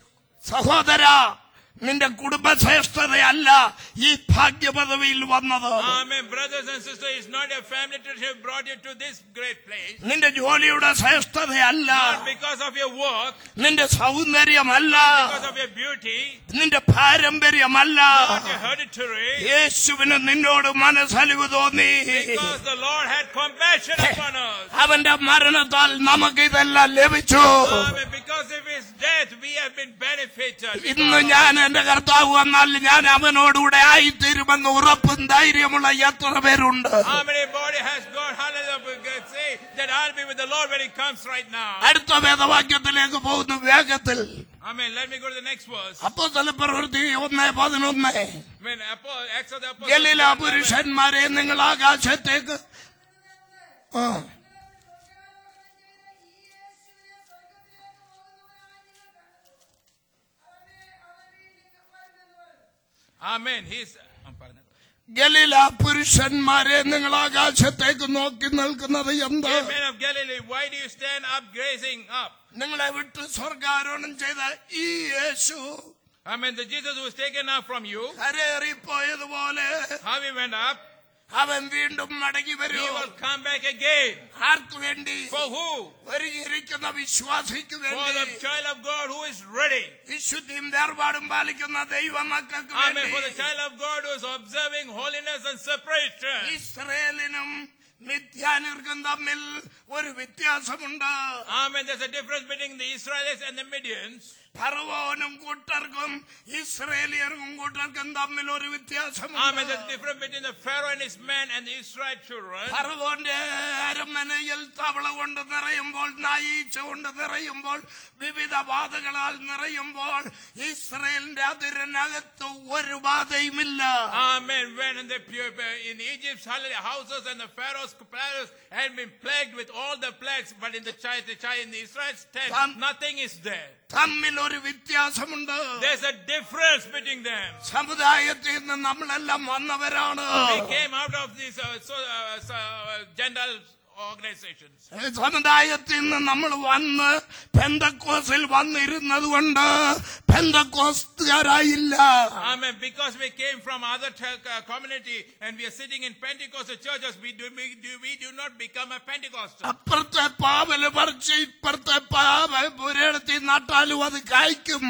സഹോദര നിന്റെ കുടുംബശ്രേഷ്ഠതയല്ല ഈ ഭാഗ്യപദവിയിൽ വന്നത് Amen. Brothers and sisters, it's not your family tradition who brought you to this great place. നിന്റെ ജോലിയുടെ ശ്രേഷ്ഠതയല്ല Not because of your work, നിന്റെ സൗന്ദര്യമല്ല because of your beauty, നിന്റെ പാരമ്പര്യമല്ല not your hereditary. യേശുവിന് നിന്നോട് മനസ്സലിവ് തോന്നി Because the Lord had compassion upon us. അവന്റെ മരണത്താൽ നമുക്ക് ഇതെല്ലാം ലഭിച്ചു Amen. Because of his death, we have been benefited. ഇന്ന് ഞാൻ എന്റെ കർത്താവ് വന്നാൽ ഞാൻ അവനോടുകൂടെ ആയിത്തീരുമെന്ന് ഉറപ്പും ധൈര്യമുള്ള എത്ര പേരുണ്ട് How many body has God, hallelujah, we can say that I'll be with the Lord when he comes right now. അടുത്ത വേദവാക്യത്തിലേക്ക് പോകുന്നു വേഗത്തിൽ Amen. Let me go to the next verse. അപ്പോ പ്രവൃത്തി ഒന്ന് പതിനൊന്ന് When Apo- Acts of the Apostles, Galilee പുരുഷന്മാരെ നിങ്ങൾ ആകാശത്തേക്ക് ആ Amen. He's. I'm pardon. Galilee പുരുഷന്മാരെ നിങ്ങൾ ആകാശത്തേക്ക് നോക്കി നിൽക്കുന്നത് എന്ത് Ye men of Galilee, why do you stand up gazing up? നിങ്ങളെ വിട്ട് സ്വർഗാരോഹണം ചെയ്ത ഈ യേശു Amen. The Jesus who was taken up from you, കരേറിപ്പോയതുപോലെ how he went up, അവൻ വീണ്ടും മടങ്ങി He വരും will come back again. ആർക്കു വേണ്ടി For who? ഒരുങ്ങിയിരിക്കുന്ന വിശ്വാസിക്ക് For the വേണ്ടി child of God who is ready. വിശുദ്ധിയും വേർപാടും പാലിക്കുന്ന ദൈവമക്കൾക്ക് Amen. For the വേണ്ടി child of God who is observing holiness and separation. ഇസ്രയേലിനും മിഥ്യാനിർക്കും തമ്മിൽ ഒരു വ്യത്യാസമുണ്ട് Amen. There's a difference between the Israelites and the Midians. ഫറവോനും കൂട്ടർക്കും ഇസ്രയേലിയർക്കും കൂട്ടർക്കും തമ്മിൽ ഒരു Amen. വ്യത്യാസമുണ്ട് There's a difference between the Pharaoh and his men and the Israel children. ഫറവോന്റെ അരമനയിൽ തവള കൊണ്ട് നിറയുമ്പോൾ നായീച്ച കൊണ്ട് നിറയുമ്പോൾ വിവിധ ബാധകളാൽ നിറയുമ്പോൾ ഇസ്രയേലിന്റെ അതിരിനകത്ത് ഒരു ബാധയുമില്ല Amen. When in the pure, in Egypt's holiday houses and the Pharaoh's palace had been plagued with all the plagues, but in the child, the child in the Israel's tent, Some- nothing is there. തമ്മിൽ ഒരു വ്യത്യാസമുണ്ട് There's a difference between them. സമുദായത്തിൽ നിന്ന് നമ്മളെല്ലാം വന്നവരാണ് We came out of these uh, so, uh, so, uh, Gentile organizations. സമുദായത്തിൽ നിന്ന് നമ്മൾ വന്ന് പെന്തക്കോസിൽ വന്നിരുന്നത് കൊണ്ട് പെന്തക്കോസ്തുകാരായില്ല Amen. Because we came from other t- uh, community and we are sitting in Pentecostal churches, we do, we do, we do not become a Pentecostal. അപ്പുറത്തെ പാവല് പറിച്ച് ഇപ്പുറത്തെ പാവ പുരടത്തി നട്ടാലും അത് കായ്ക്കും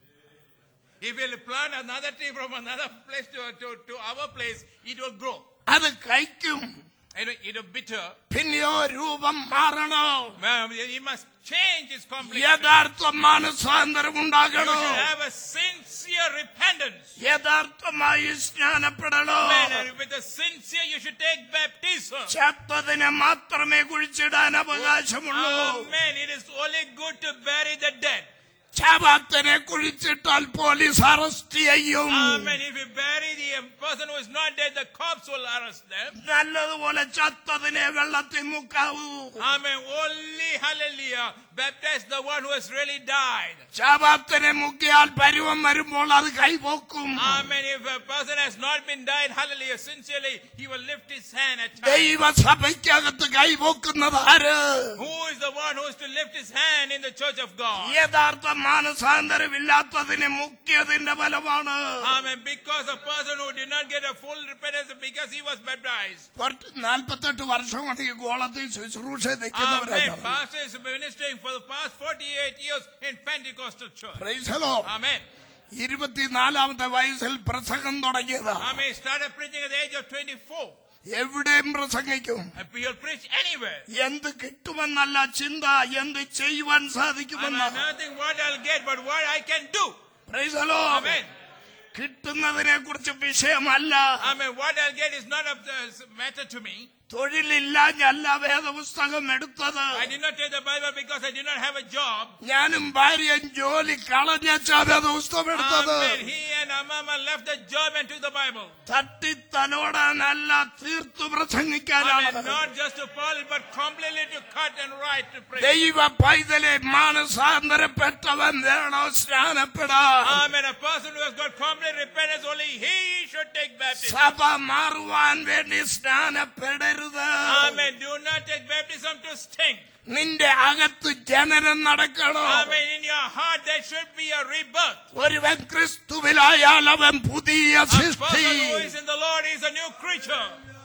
If we plant another tree from another place to, to, to our place, it will grow. അത് കഴിക്കും It will, it will bitter. പിന്നെയോ രൂപം മാറണോ Well, It must change its complexion. യഥാർത്ഥ മാനസാന്തരം You ഉണ്ടാകണോ should have a sincere repentance. യഥാർത്ഥമായി സ്നാനപ്പെടണോ Amen. And with a sincere, you should take baptism. ചത്തതിനെ മാത്രമേ കുഴിച്ചിടാൻ അവകാശമുള്ളൂ Amen. It is only good to bury the dead. ചാവാത്തനെ കുഴിച്ചിട്ടാൽ പോലീസ് അറസ്റ്റ് ചെയ്യും Amen. If you bury the um, person who is not dead, the cops will arrest them. നല്ലതുപോലെ ചത്തതിനെ വെള്ളത്തിൽ മുക്കാവൂ Amen. Only, hallelujah, baptize the one who has really died. ചാവാത്തനെ മുക്കിയാൽ പരുവം വരുമ്പോൾ അത് കൈപോക്കും Amen. If a person has not been died, hallelujah, sincerely, he will lift his hand at times. ദൈവസഭയ്ക്കകത്ത് കൈപോക്കുന്നത് ആര് Who is the one who is to lift his hand in the church of God? യഥാർത്ഥ മാനസാന്തരമില്ലാത്തതിനെ മുക്കിയതിന്റെ ഫലമാണ് Amen. Because a person who did not get a full repentance because he was baptized. നാൽപ്പത്തെട്ട് വർഷം കൊണ്ട് ഈ ഗോളത്തിൽ ശുശ്രൂഷ Amen. നിൽക്കുന്നവരാണ് Pastor is ministering for the past 48 years in Pentecostal church. Praise the Lord. Amen. ഇരുപത്തിനാലാമത്തെ വയസ്സിൽ പ്രസംഗം തുടങ്ങിയത് Amen. He started preaching at the age of 24. എവിടെയും പ്രസംഗിക്കും And he'll preach anywhere. എന്ത് കിട്ടുമെന്നല്ല ചിന്ത എന്ത് ചെയ്യുവാൻ Amen. സാധിക്കുമെന്ന് Nothing what I'll get, but what I can do. Praise the Lord. Amen. കിട്ടുന്നതിനെ കുറിച്ച് വിഷയമല്ല Amen. What I'll get is not of the matter to me. തൊഴിലില്ലാഞ്ഞല്ല വേദപുസ്തകം എടുത്തത് I did not take the Bible because I did not have a job. ഞാനും ഭാര്യയും ജോലി കളഞ്ഞാ വേദപുസ്തകം എടുത്തത് Amen. He and Amama left the job and took the Bible. തട്ടിത്തലോടാനല്ല തീർത്തു പ്രസംഗിക്കാനാണ് Amen. Not just to polish, but completely to cut and write to pray. ദൈവ പൈതലെ മാനസാന്തരപ്പെട്ടവൻ വേണോ സ്നാനപ്പെടാൻ Amen. A person who has got complete repentance, only he should take baptism. സഭ മാറുവാൻ വേണ്ടി സ്നാനപ്പെടരുത് Amen. Do not take baptism to stink. നിന്റെ അകത്ത് ജനനം നടക്കണോ Amen. In your heart, there should be a rebirth. ഒരുവൻ ക്രിസ്തുവിലായാൽ അവൻ പുതിയ A സൃഷ്ടി person who is in the Lord is a new creature.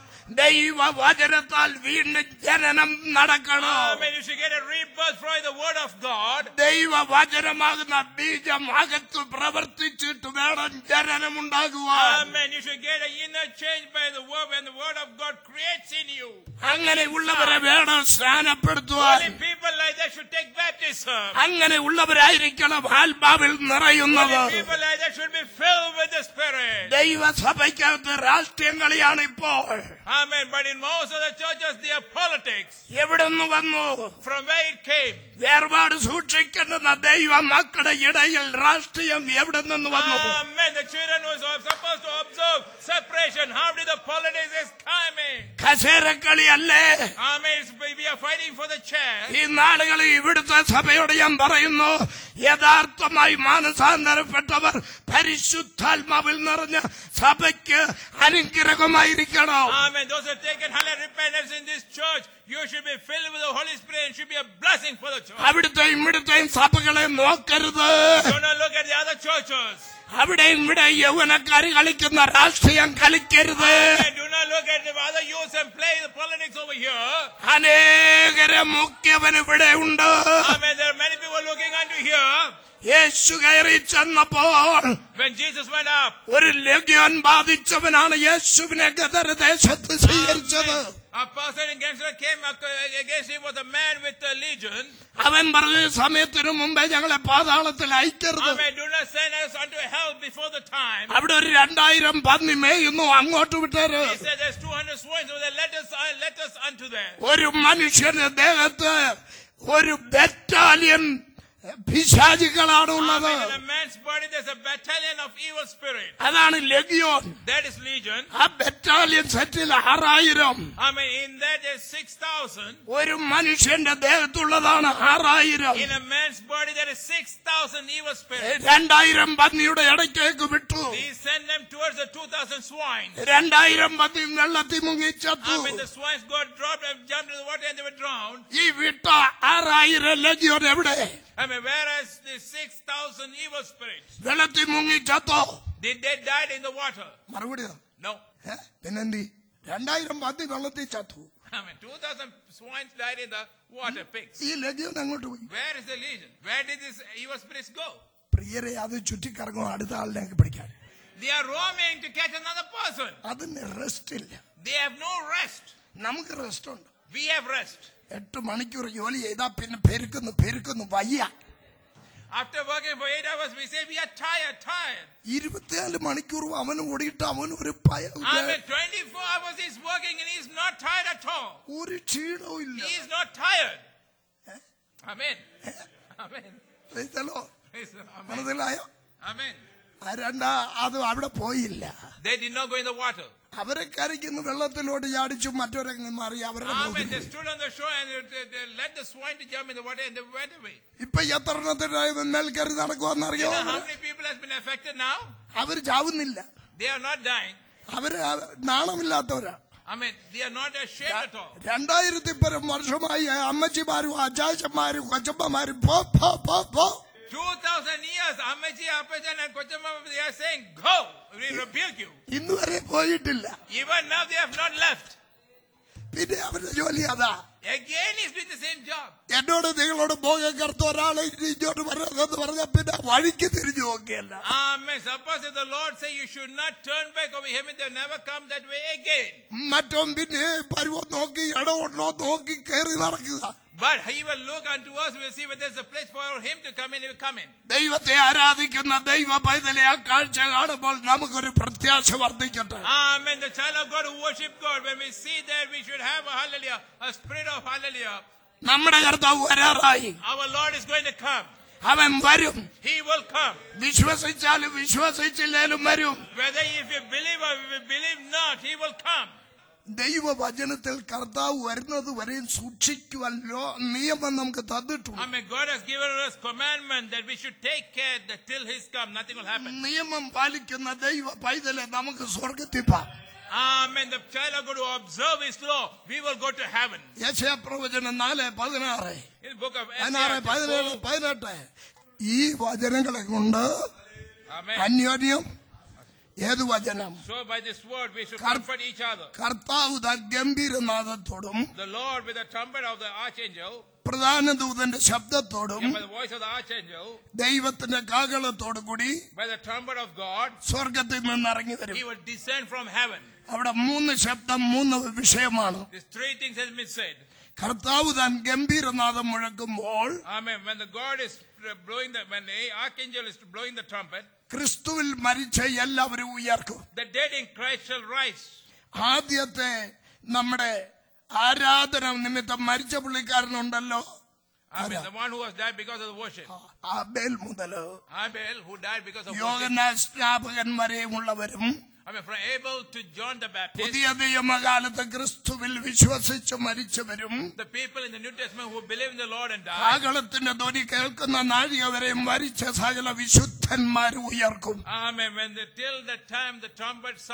ദൈവ വചനത്താൽ വീണ്ടും ജനനം നടക്കണോ Amen. You should get a rebirth from the word of God. ദൈവ വചനമാകുന്ന ബീജം അകത്ത് പ്രവർത്തിച്ചിട്ട് വേണം ജനനം ഉണ്ടാകുവാൻ Amen. You should get an inner change by the word when the word of God creates in you. അങ്ങനെയുള്ളവരെ വേണം സ്നാനപ്പെടുത്തുവാൻ Only people like that should take baptism. അങ്ങനെ ഉള്ളവരായിരിക്കണം ആത്മാവിൽ നിറയുന്നത് Only people like that should be filled with the Spirit. ദൈവസഭയ്ക്കകത്ത് രാഷ്ട്രീയം കളിയാണ് ഇപ്പോൾ Amen. But in most of the churches, they are politics. എവിടെ നിന്ന് വന്നു From where it came. വേർപാട് സൂക്ഷിക്കേണ്ടുന്ന ദൈവ മക്കളുടെ ഇടയിൽ രാഷ്ട്രീയം എവിടെ നിന്ന് വന്നു Amen. The children who are supposed to observe separation. How did the politics is coming? കസേരക്കളിയല്ലേ Amen. It's- We are fighting for the chair. ഈ നാളുകളിൽ ഇവിടുത്തെ സഭയോട് ഞാൻ പറയുന്നു യഥാർത്ഥമായി മാനസാന്തരപ്പെട്ടവർ പരിശുദ്ധാത്മാവിൽ നിറഞ്ഞ സഭയ്ക്ക് അനുഗ്രഹമായിരിക്കണം Amen. Those who have taken hallelujah repentance in this church, you should be filled with the Holy Spirit and should be a blessing for the church. അവിടുത്തെയും ഇവിടുത്തെയും സഭകളെ നോക്കരുത് Do not look at the other other churches. അവിടെയും ഇവിടെ യൗവനക്കാർ കളിക്കുന്ന രാഷ്ട്രീയം കളിക്കരുത് And do not look at the other youths and play the politics over here. അനേകരെ മുഖ്യവൻ ഇവിടെ ഉണ്ട് Amen. There are many people looking unto here. യേശു കയറി ചെന്നപ്പോൾ When Jesus went up, ഒരു ലഗ്യോൻ ബാധിച്ചവനാണ് യേശുവിനെ ഗദർദേശത്ത് സ്വീകരിച്ചത് a person against him came against him was a man with a legion. അവൻ പറഞ്ഞ സമയത്തിനു മുമ്പേ ഞങ്ങളെ പാതാളത്തിൽ അയക്കരുത് Amen. Do not send us unto hell before the time. അവിടെ ഒരു രണ്ടായിരം പന്നി മേയുന്നു അങ്ങോട്ട് വിട്ടേര് He said there's 200 swines over there. Let us, uh, let us unto them. ഒരു മനുഷ്യന്റെ ദേഹത്ത് ഒരു ബറ്റാലിയൻ പിശാചികളാണ് ഉള്ളത് Amen. In a man's body there's a battalion of evil spirit. അതാണ് ലഗിയോൻ That is legion. ആ ബറ്റാലിയൻ സെറ്റിൽ ആറായിരം Amen. In that there's 6,000. ഒരു മനുഷ്യന്റെ ദേഹത്തുള്ളതാണ് ആറായിരം In a man's body there is 6,000 evil spirits. രണ്ടായിരം പന്നിയുടെ ഇടയ്ക്കേക്ക് വിട്ടു He sent them towards the 2,000 swine. രണ്ടായിരം പന്നി വെള്ളത്തിൽ മുങ്ങിച്ചത്തു Amen. The swines got dropped and jumped in the water and they were drowned. ഈ വിട്ട ആറായിരം ലഗിയോൻ എവിടെ Amen. Whereas the 6,000 evil spirits, വെള്ളത്തിൽ മുങ്ങിച്ചത്തോ did they died in the water? മറുപടിയോ No. ഏ? പിന്നെന്തി രണ്ടായിരം പന്നി വെള്ളത്തിൽ ചത്തു Amen. 2,000 swines died in the water, pigs. ഈ ലഗിയോൻ അങ്ങോട്ട് പോയി Where is the legion? Where did these evil spirits go? പ്രിയരെ അത് ചുറ്റിക്കറങ്ങും അടുത്ത ആളിനെ പിടിക്കാൻ They are roaming to catch another person. അതിന് റെസ്റ്റ് ഇല്ല They have no rest. നമുക്ക് റെസ്റ്റ് ഉണ്ട് We have rest. എട്ട് മണിക്കൂർ ജോലി ചെയ്താൽ പിന്നെ പെരുക്കുന്നു പെരുക്കുന്നു വയ്യ After working for eight hours, we say we are tired, tired. ഇരുപത്തിനാല് മണിക്കൂറും അവന് ഓടിയിട്ട് അവന് ഒരു ഭയം After 24 hours he's working and he's not tired at all. ഒരു ക്ഷീണവും ഇല്ല He is not tired. Eh? Amen. Amen. മനസ്സിലോ Praise the- Amen. മനസ്സിലായോ Amen. ആ രണ്ടാ അത് അവിടെ പോയില്ല They did not go in the water. അവരെ കരയ്ക്കുന്ന വെള്ളത്തിലോട്ട് ചാടിച്ചു മറ്റവരങ്ങ് മാറി അവരുടെ Amen. പോക്കിന് They പോയി. stood on the shore and they, they, they let the swine to jump in the water and they went away. ഇപ്പൊ എത്ര എണ്ണത്തിന്റെ മേൽ കയറി You നടക്കുവാന്നറിയോ know how many people has been affected now? അവര് ചാവുന്നില്ല They are not dying. അവര് നാണമില്ലാത്തവരാ Amen. They are not ashamed at all. രണ്ടായിരത്തി പരം വർഷമായി അമ്മച്ചിമാരും അജാച്ചന്മാരും കൊച്ചമ്മമാരും പോ പോ പോ പോ 2000 years, Amaji, Apajan and Kochama, they are saying, go, we rebuke you. ഇന്ന് വരെ പോയിട്ടില്ല Even now they have not left. പിന്നെ അവരുടെ ജോലി അതാ Again he's doing the same job. എന്നോട് നിങ്ങളോട് പോകാൻ കറുത്ത ഒരാളെ ഇനി ഇങ്ങോട്ട് വരാതെന്ന് പറഞ്ഞ പിന്നെ വഴിക്ക് തിരിഞ്ഞു നോക്കിയല്ല Amen. Suppose if the Lord say you should not turn back over him, they'll never come that way again. മറ്റോ പിന്നെ പരുവം നോക്കി ഇടമുണ്ടോ നോക്കി കയറി നടക്കുക But he will look unto us, we'll see whether there's a place for him to come in, he will come in. ദൈവത്തെ ആരാധിക്കുന്ന ദൈവ പൈതലെ ആ കാഴ്ച കാണുമ്പോൾ നമുക്കൊരു പ്രത്യാശ വർദ്ധിക്കട്ടെ Amen. The child of God who worship God, when we see that, we should have a hallelujah, a spirit of hallelujah. നമ്മുടെ കർത്താവ് വരാറായി Our Lord is going to come. അവൻ വരും He will come. വിശ്വസിച്ചാലും വിശ്വസിച്ചില്ലേലും വരും Whether if you believe or if you believe not, he will come. ദൈവവചനത്തിൽ കർത്താവ് വരുന്നത് വരെയും സൂക്ഷിക്കുവല്ലോ നിയമം നമുക്ക് തന്നിട്ടുണ്ട് Amen. God has given us commandment that we should take care that till His come, nothing will happen. നിയമം പാലിക്കുന്ന ദൈവ പൈതലെ നമുക്ക് സ്വർഗത്തിൽ പോകാം Amen. The child of God who observe His law, we will go to heaven. യശയപ്രവചനം നാല് പതിനാറ് In the book of പതിനാറ് Isaiah, പതിനേഴ് 4, പതിനെട്ട് ഈ വചനങ്ങളെ കൊണ്ട് Amen. അന്യോന്യം ഏത് വചനം So by this word we should Kar- comfort each other. കർത്താവ് താൻ ഗംഭീരനാഥത്തോടും The Lord with the trumpet of the archangel പ്രധാന ദൂതന്റെ ശബ്ദത്തോടും and by the voice of the archangel, ദൈവത്തിന്റെ കാകളത്തോടും കൂടി by the trumpet of God, സ്വർഗത്തിൽ നിന്ന് ഇറങ്ങി വരും He will descend from heaven. അവിടെ മൂന്ന് ശബ്ദം മൂന്ന് വിഷയമാണ് These three things has been said. കർത്താവ് താൻ ഗംഭീരനാഥം മുഴക്കുമ്പോൾ Amen. When the God is blowing the, when the archangel is blowing the trumpet, ക്രിസ്തുവിൽ മരിച്ച എല്ലാവരും ഉയർക്കും the dead in Christ shall rise. ആദ്യത്തെ നമ്മുടെ ആരാധന നിമിത്തം മരിച്ച പുള്ളിക്കാരനുണ്ടല്ലോ Amen. The one who was died because of the worship. Abel മുതല് Abel, who died because of worship. യോഗന സ്നാപകൻ വരെയുമുള്ളവരും I mean, from Abel to John the Baptist, പുതിയ നിയമകാലത്ത് ക്രിസ്തുവിൽ വിശ്വസിച്ച് മരിച്ചവരും the people in the New Testament who believe in the Lord and died. കാകളത്തിന്റെ ധ്വനി കേൾക്കുന്ന നാഴിക വരെയും മരിച്ച സകല വിശുദ്ധന്മാരും ഉയർക്കും Amen. When the, till the time the trumpet sounds,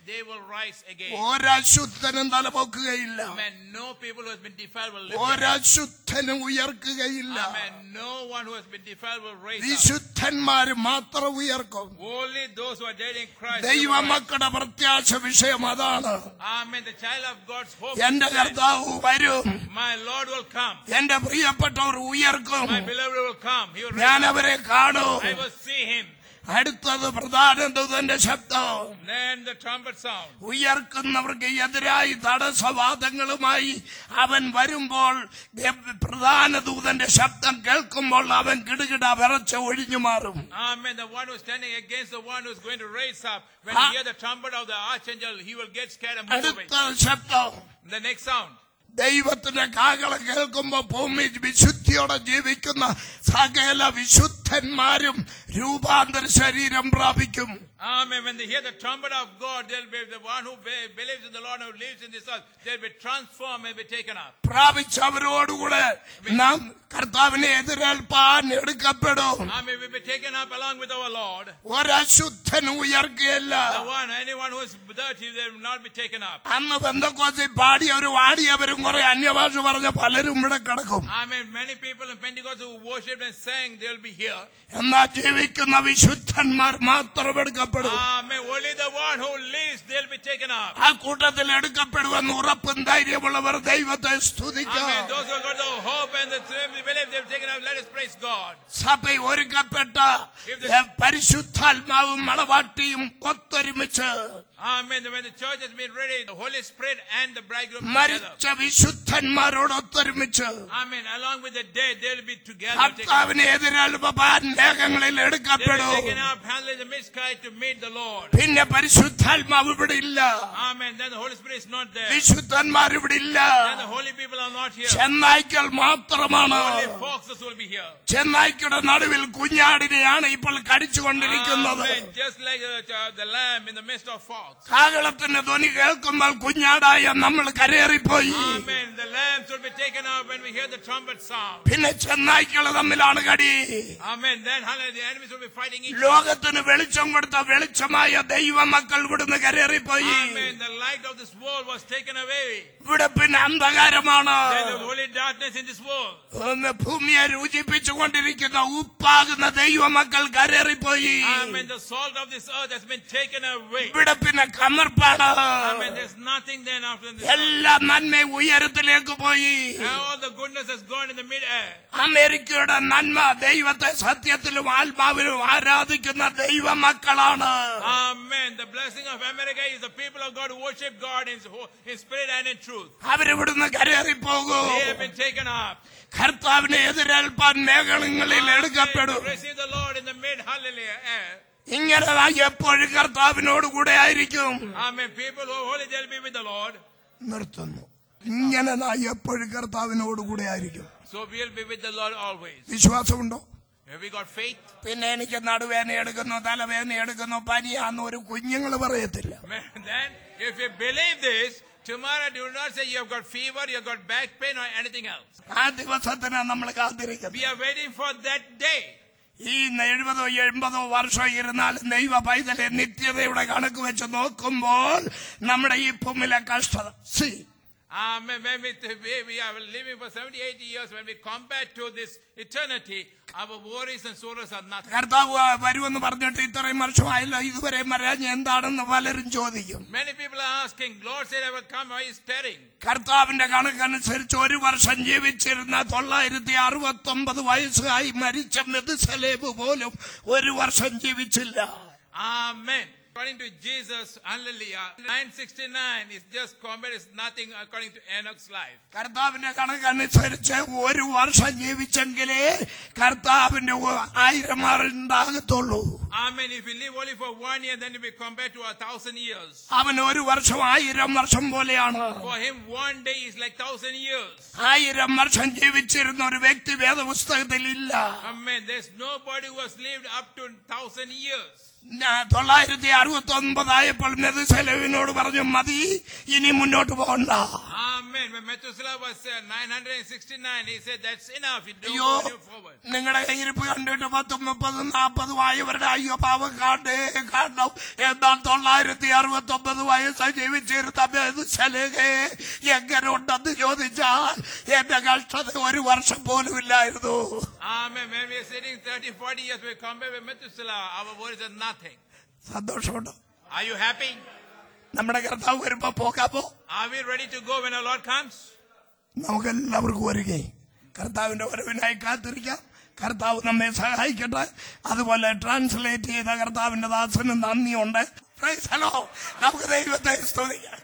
they will rise again. ഒരശുദ്ധനും തലപൊക്കുകയില്ല Amen. No people who has been defiled will live. again. ഒരശുദ്ധനും ഉയർക്കുകയില്ല Amen. No one who has been defiled will raise up. വിശുദ്ധന്മാര് മാത്രം ഉയർക്കും Only those who are dead in Christ. will ദൈവ rise. മക്കളുടെ പ്രത്യാശ വിഷയം അതാണ് Amen. The child of God's hope. എന്റെ is that കർത്താവ് വരും My Lord will come. എന്റെ പ്രിയപ്പെട്ടവർ ഉയർക്കും My beloved will come. He will ഞാൻ raise up. അവരെ കാണും I will see him. അടുത്തത് പ്രധാന ദൂതന്റെ ശബ്ദം Then the trumpet sound. ഉയർക്കുന്നവർക്ക് എതിരായി തടസ്സവാദങ്ങളുമായി അവൻ വരുമ്പോൾ ഗ- പ്രധാന ദൂതന്റെ ശബ്ദം കേൾക്കുമ്പോൾ അവൻ കിടുകിട വിറച്ച് ഒഴിഞ്ഞു മാറും Amen. The one who is standing against the one who is going to raise up. When Ah. he hear the trumpet of the archangel, he will get scared and move away. അടുത്ത ശബ്ദം The next sound. ദൈവത്തിന്റെ കാകളം കേൾക്കുമ്പോ ഭൂമി വിശുദ്ധിയോടെ ജീവിക്കുന്ന സകല വിശുദ്ധന്മാരും രൂപാന്തര ശരീരം പ്രാപിക്കും Amen. When they hear the trumpet of God, they'll be the one who be- believes in the Lord and who lives in this earth. They'll be transformed and be taken up. പ്രാപിച്ചവരോടുകൂടെ നാം കർത്താവിനെ എതിരേൽപ്പാൻ എടുക്കപ്പെടും Amen. We'll be taken up along with our Lord. ഒരശുദ്ധനും ഉയർക്കുകയല്ല The one, anyone who is dirty, they will not be taken up. അന്ന് ബന്ധക്കോസിൽ പാടിയവരും ആടിയവരും കുറെ അന്യഭാഷ പറഞ്ഞ പലരും ഇവിടെ കിടക്കും Amen. Many people in Pentecost who worshipped and sang, they'll be here. എന്നാൽ ജീവിക്കുന്ന വിശുദ്ധന്മാർ മാത്രം എടുക്കപ്പെടും Amen. Only the one who lives, they'll be taken up. ആ കൂട്ടത്തിൽ എടുക്കപ്പെടുമെന്ന് ഉറപ്പും ധൈര്യമുള്ളവർ ദൈവത്തെ സ്തുതിക്കും Amen. Those who have got the hope and the they believe they've taken up, let us praise God. സഭ ഒരുക്കപ്പെട്ട ഏ, പരിശുദ്ധാത്മാവും മണവാട്ടിയും ഒത്തൊരുമിച്ച് Amen. When the church has been ready, the Holy Spirit and the bridegroom together. മരിച്ച വിശുദ്ധന്മാരോട് ഒത്തൊരുമിച്ച് Amen. Along with the dead, they'll be together. taken up. കർത്താവിനെ എതിരേൽപ്പാൻ മേഘങ്ങളിൽ They'll be എടുക്കപ്പെടും taken up, handling the mid-sky to meet the Lord. പിന്നെ പരിശുദ്ധാത്മാവ് ഇവിടെ ഇല്ല Amen. Then the Holy Spirit is not there. വിശുദ്ധന്മാർ ഇവിടെ ഇല്ല Then the holy people are not here. ചെന്നായ്ക്കൾ മാത്രമാണ് Only foxes will be here. ചെന്നായ്ക്കളുടെ നടുവിൽ കുഞ്ഞാടിനെയാണ് ഇപ്പോൾ കടിച്ചുകൊണ്ടിരിക്കുന്നത് Amen. Just like uh, the lamb in the midst of fox. കാകളത്തിന്റെ ധ്വനി കേൾക്കുമ്പോൾ കുഞ്ഞാടായ നമ്മൾ കരേറിപ്പോയി Amen. The lambs will be taken up when we hear the trumpet sound. പിന്നെ ചെന്നായ്ക്കൾ തമ്മിലാണ് കടി Amen. Then hallelujah, the enemies will be fighting each other. ലോകത്തിന് വെളിച്ചം കൊടുത്ത വെളിച്ചമായ ദൈവമക്കൾ ഇവിടുന്ന് കരേറിപ്പോയി Amen. The light of this world was taken away. ഇവിടെ പിന്നെ അന്ധകാരമാണ് There's a holy darkness in this world. ഒന്ന് ഭൂമിയെ രുചിപ്പിച്ചുകൊണ്ടിരിക്കുന്ന ഉപ്പാകുന്ന ദൈവമക്കൾ കരേറിപ്പോയി Amen. The salt of this earth has been taken away. ഇവിടെ പിന്നെ കമർപ്പാണ് Amen. There's nothing then after this. എല്ലാ നന്മയും ഉയരത്തിലേക്ക് പോയി All the goodness has gone in the mid-air. അമേരിക്കയുടെ നന്മ ദൈവത്തെ സത്യത്തിലും ആത്മാവിലും ആരാധിക്കുന്ന ദൈവമക്കളാണ് Amen. The blessing of America is the people of God who worship God in, in spirit and in truth. അവരിവിടുന്ന് കരേറിപ്പോകൂ They have been taken up. കർത്താവിനെ എതിരേൽപ്പാൻ മേഘങ്ങളിൽ എടുക്കപ്പെടും To receive the Lord in the mid hallelujah air. ഇങ്ങനെ നാം എപ്പോഴും കർത്താവിനോട് കൂടെ ആയിരിക്കും Amen. People who are holy, they'll be with the Lord. നിർത്തുന്നു ഇങ്ങനെ നാം എപ്പോഴും കർത്താവിനോട് കൂടെ ആയിരിക്കും So we'll be with the Lord always. വിശ്വാസമുണ്ടോ Have we got faith? പിന്നെ എനിക്ക് നടുവേദന എടുക്കുന്നു തലവേദന എടുക്കുന്നു പനിയാന്ന് ഒരു കുഞ്ഞുങ്ങൾ പറയത്തില്ല Man, then, if you believe this, tomorrow do not say you have got fever, you have got back pain, or anything else. ആ ദിവസത്തിനാണ് നമ്മൾ കാത്തിരിക്കുന്നത് We are waiting for that day. ഈ എഴുപതോ എൺപതോ വർഷം ഇരുന്നാലും ദൈവ പൈതലെ നിത്യതയുടെ കണക്ക് വെച്ച് നോക്കുമ്പോൾ നമ്മുടെ ഈ ഭൂമിയിലെ കഷ്ടത സി Amen. When we, we, we are living for 70, 80 years, when we compare to this eternity, our worries and sorrows are nothing. കർത്താവ് വരുമെന്ന് പറഞ്ഞിട്ട് ഇത്രയും വർഷമായില്ല ഇതുവരെ വരാൻ എന്താണെന്ന് പലരും ചോദിക്കും Many people are asking, Lord said I will come, why is staring? കർത്താവിന്റെ കണക്കനുസരിച്ച് ഒരു വർഷം ജീവിച്ചിരുന്ന തൊള്ളായിരത്തി അറുപത്തി ഒമ്പത് വയസ്സായി മരിച്ച മെതുസലേബ് പോലും ഒരു വർഷം ജീവിച്ചില്ല Amen. According to Jesus, hallelujah, 969 is just compared is nothing according to Enoch's life. കർത്താവിന്റെ കണക്കനുസരിച്ച് ഒരു വർഷം ജീവിച്ചെങ്കിലേ കർത്താവിന്റെ ഒ- ആയിരം ഉണ്ടാകത്തുള്ളൂ Amen. If you live only for one year, then you be compared to a thousand years. അവൻ ഒരു വർഷം ആയിരം വർഷം പോലെയാണ് For him, one day is like thousand years. ആയിരം വർഷം ജീവിച്ചിരുന്ന ഒരു വ്യക്തി വേദപുസ്തകത്തിൽ ഇല്ല Amen. There's nobody who has lived up to thousand years. ഞാൻ തൊള്ളായിരത്തി അറുപത്തി ഒൻപതായപ്പോൾ മെതുസലവിനോട് പറഞ്ഞു മതി ഇനി മുന്നോട്ട് പോകണ്ട Amen. When Methuselah was uh, 969, he said, That's enough. You don't അയ്യോ go any forward. നിങ്ങളുടെ കയ്യിരിപ്പ് കണ്ടിട്ട് പത്തും മുപ്പതും നാൽപ്പതും ആയവരുടെ അയ്യോ പാവം കാണേ കാണണം എന്നാൽ തൊള്ളായിരത്തി അറുപത്തി ഒമ്പത് വയസ്സ് ജീവിച്ചിരുന്ന മെതുശലകെ എങ്ങനെ ഉണ്ടെന്ന് ചോദിച്ചാൽ എന്റെ കഷ്ടത ഒരു വർഷം പോലും ഇല്ലായിരുന്നു Amen. When we are sitting 30, 40 years, we compare with Methuselah, our words are nothing. സന്തോഷമുണ്ട് Are you happy? നമ്മുടെ കർത്താവ് വരുമ്പോ പോകാമോ Are we ready to go when our Lord comes? നമുക്കെല്ലാവർക്കും വരികയും കർത്താവിന്റെ വരവിനായി കാത്തിരിക്കാം കർത്താവ് നമ്മെ സഹായിക്കട്ടെ അതുപോലെ ട്രാൻസ്ലേറ്റ് ചെയ്ത കർത്താവിന്റെ ദാസന് നന്ദിയുണ്ട് Praise the Lord. നമുക്ക് ദൈവത്തെ സ്തുതിക്കാം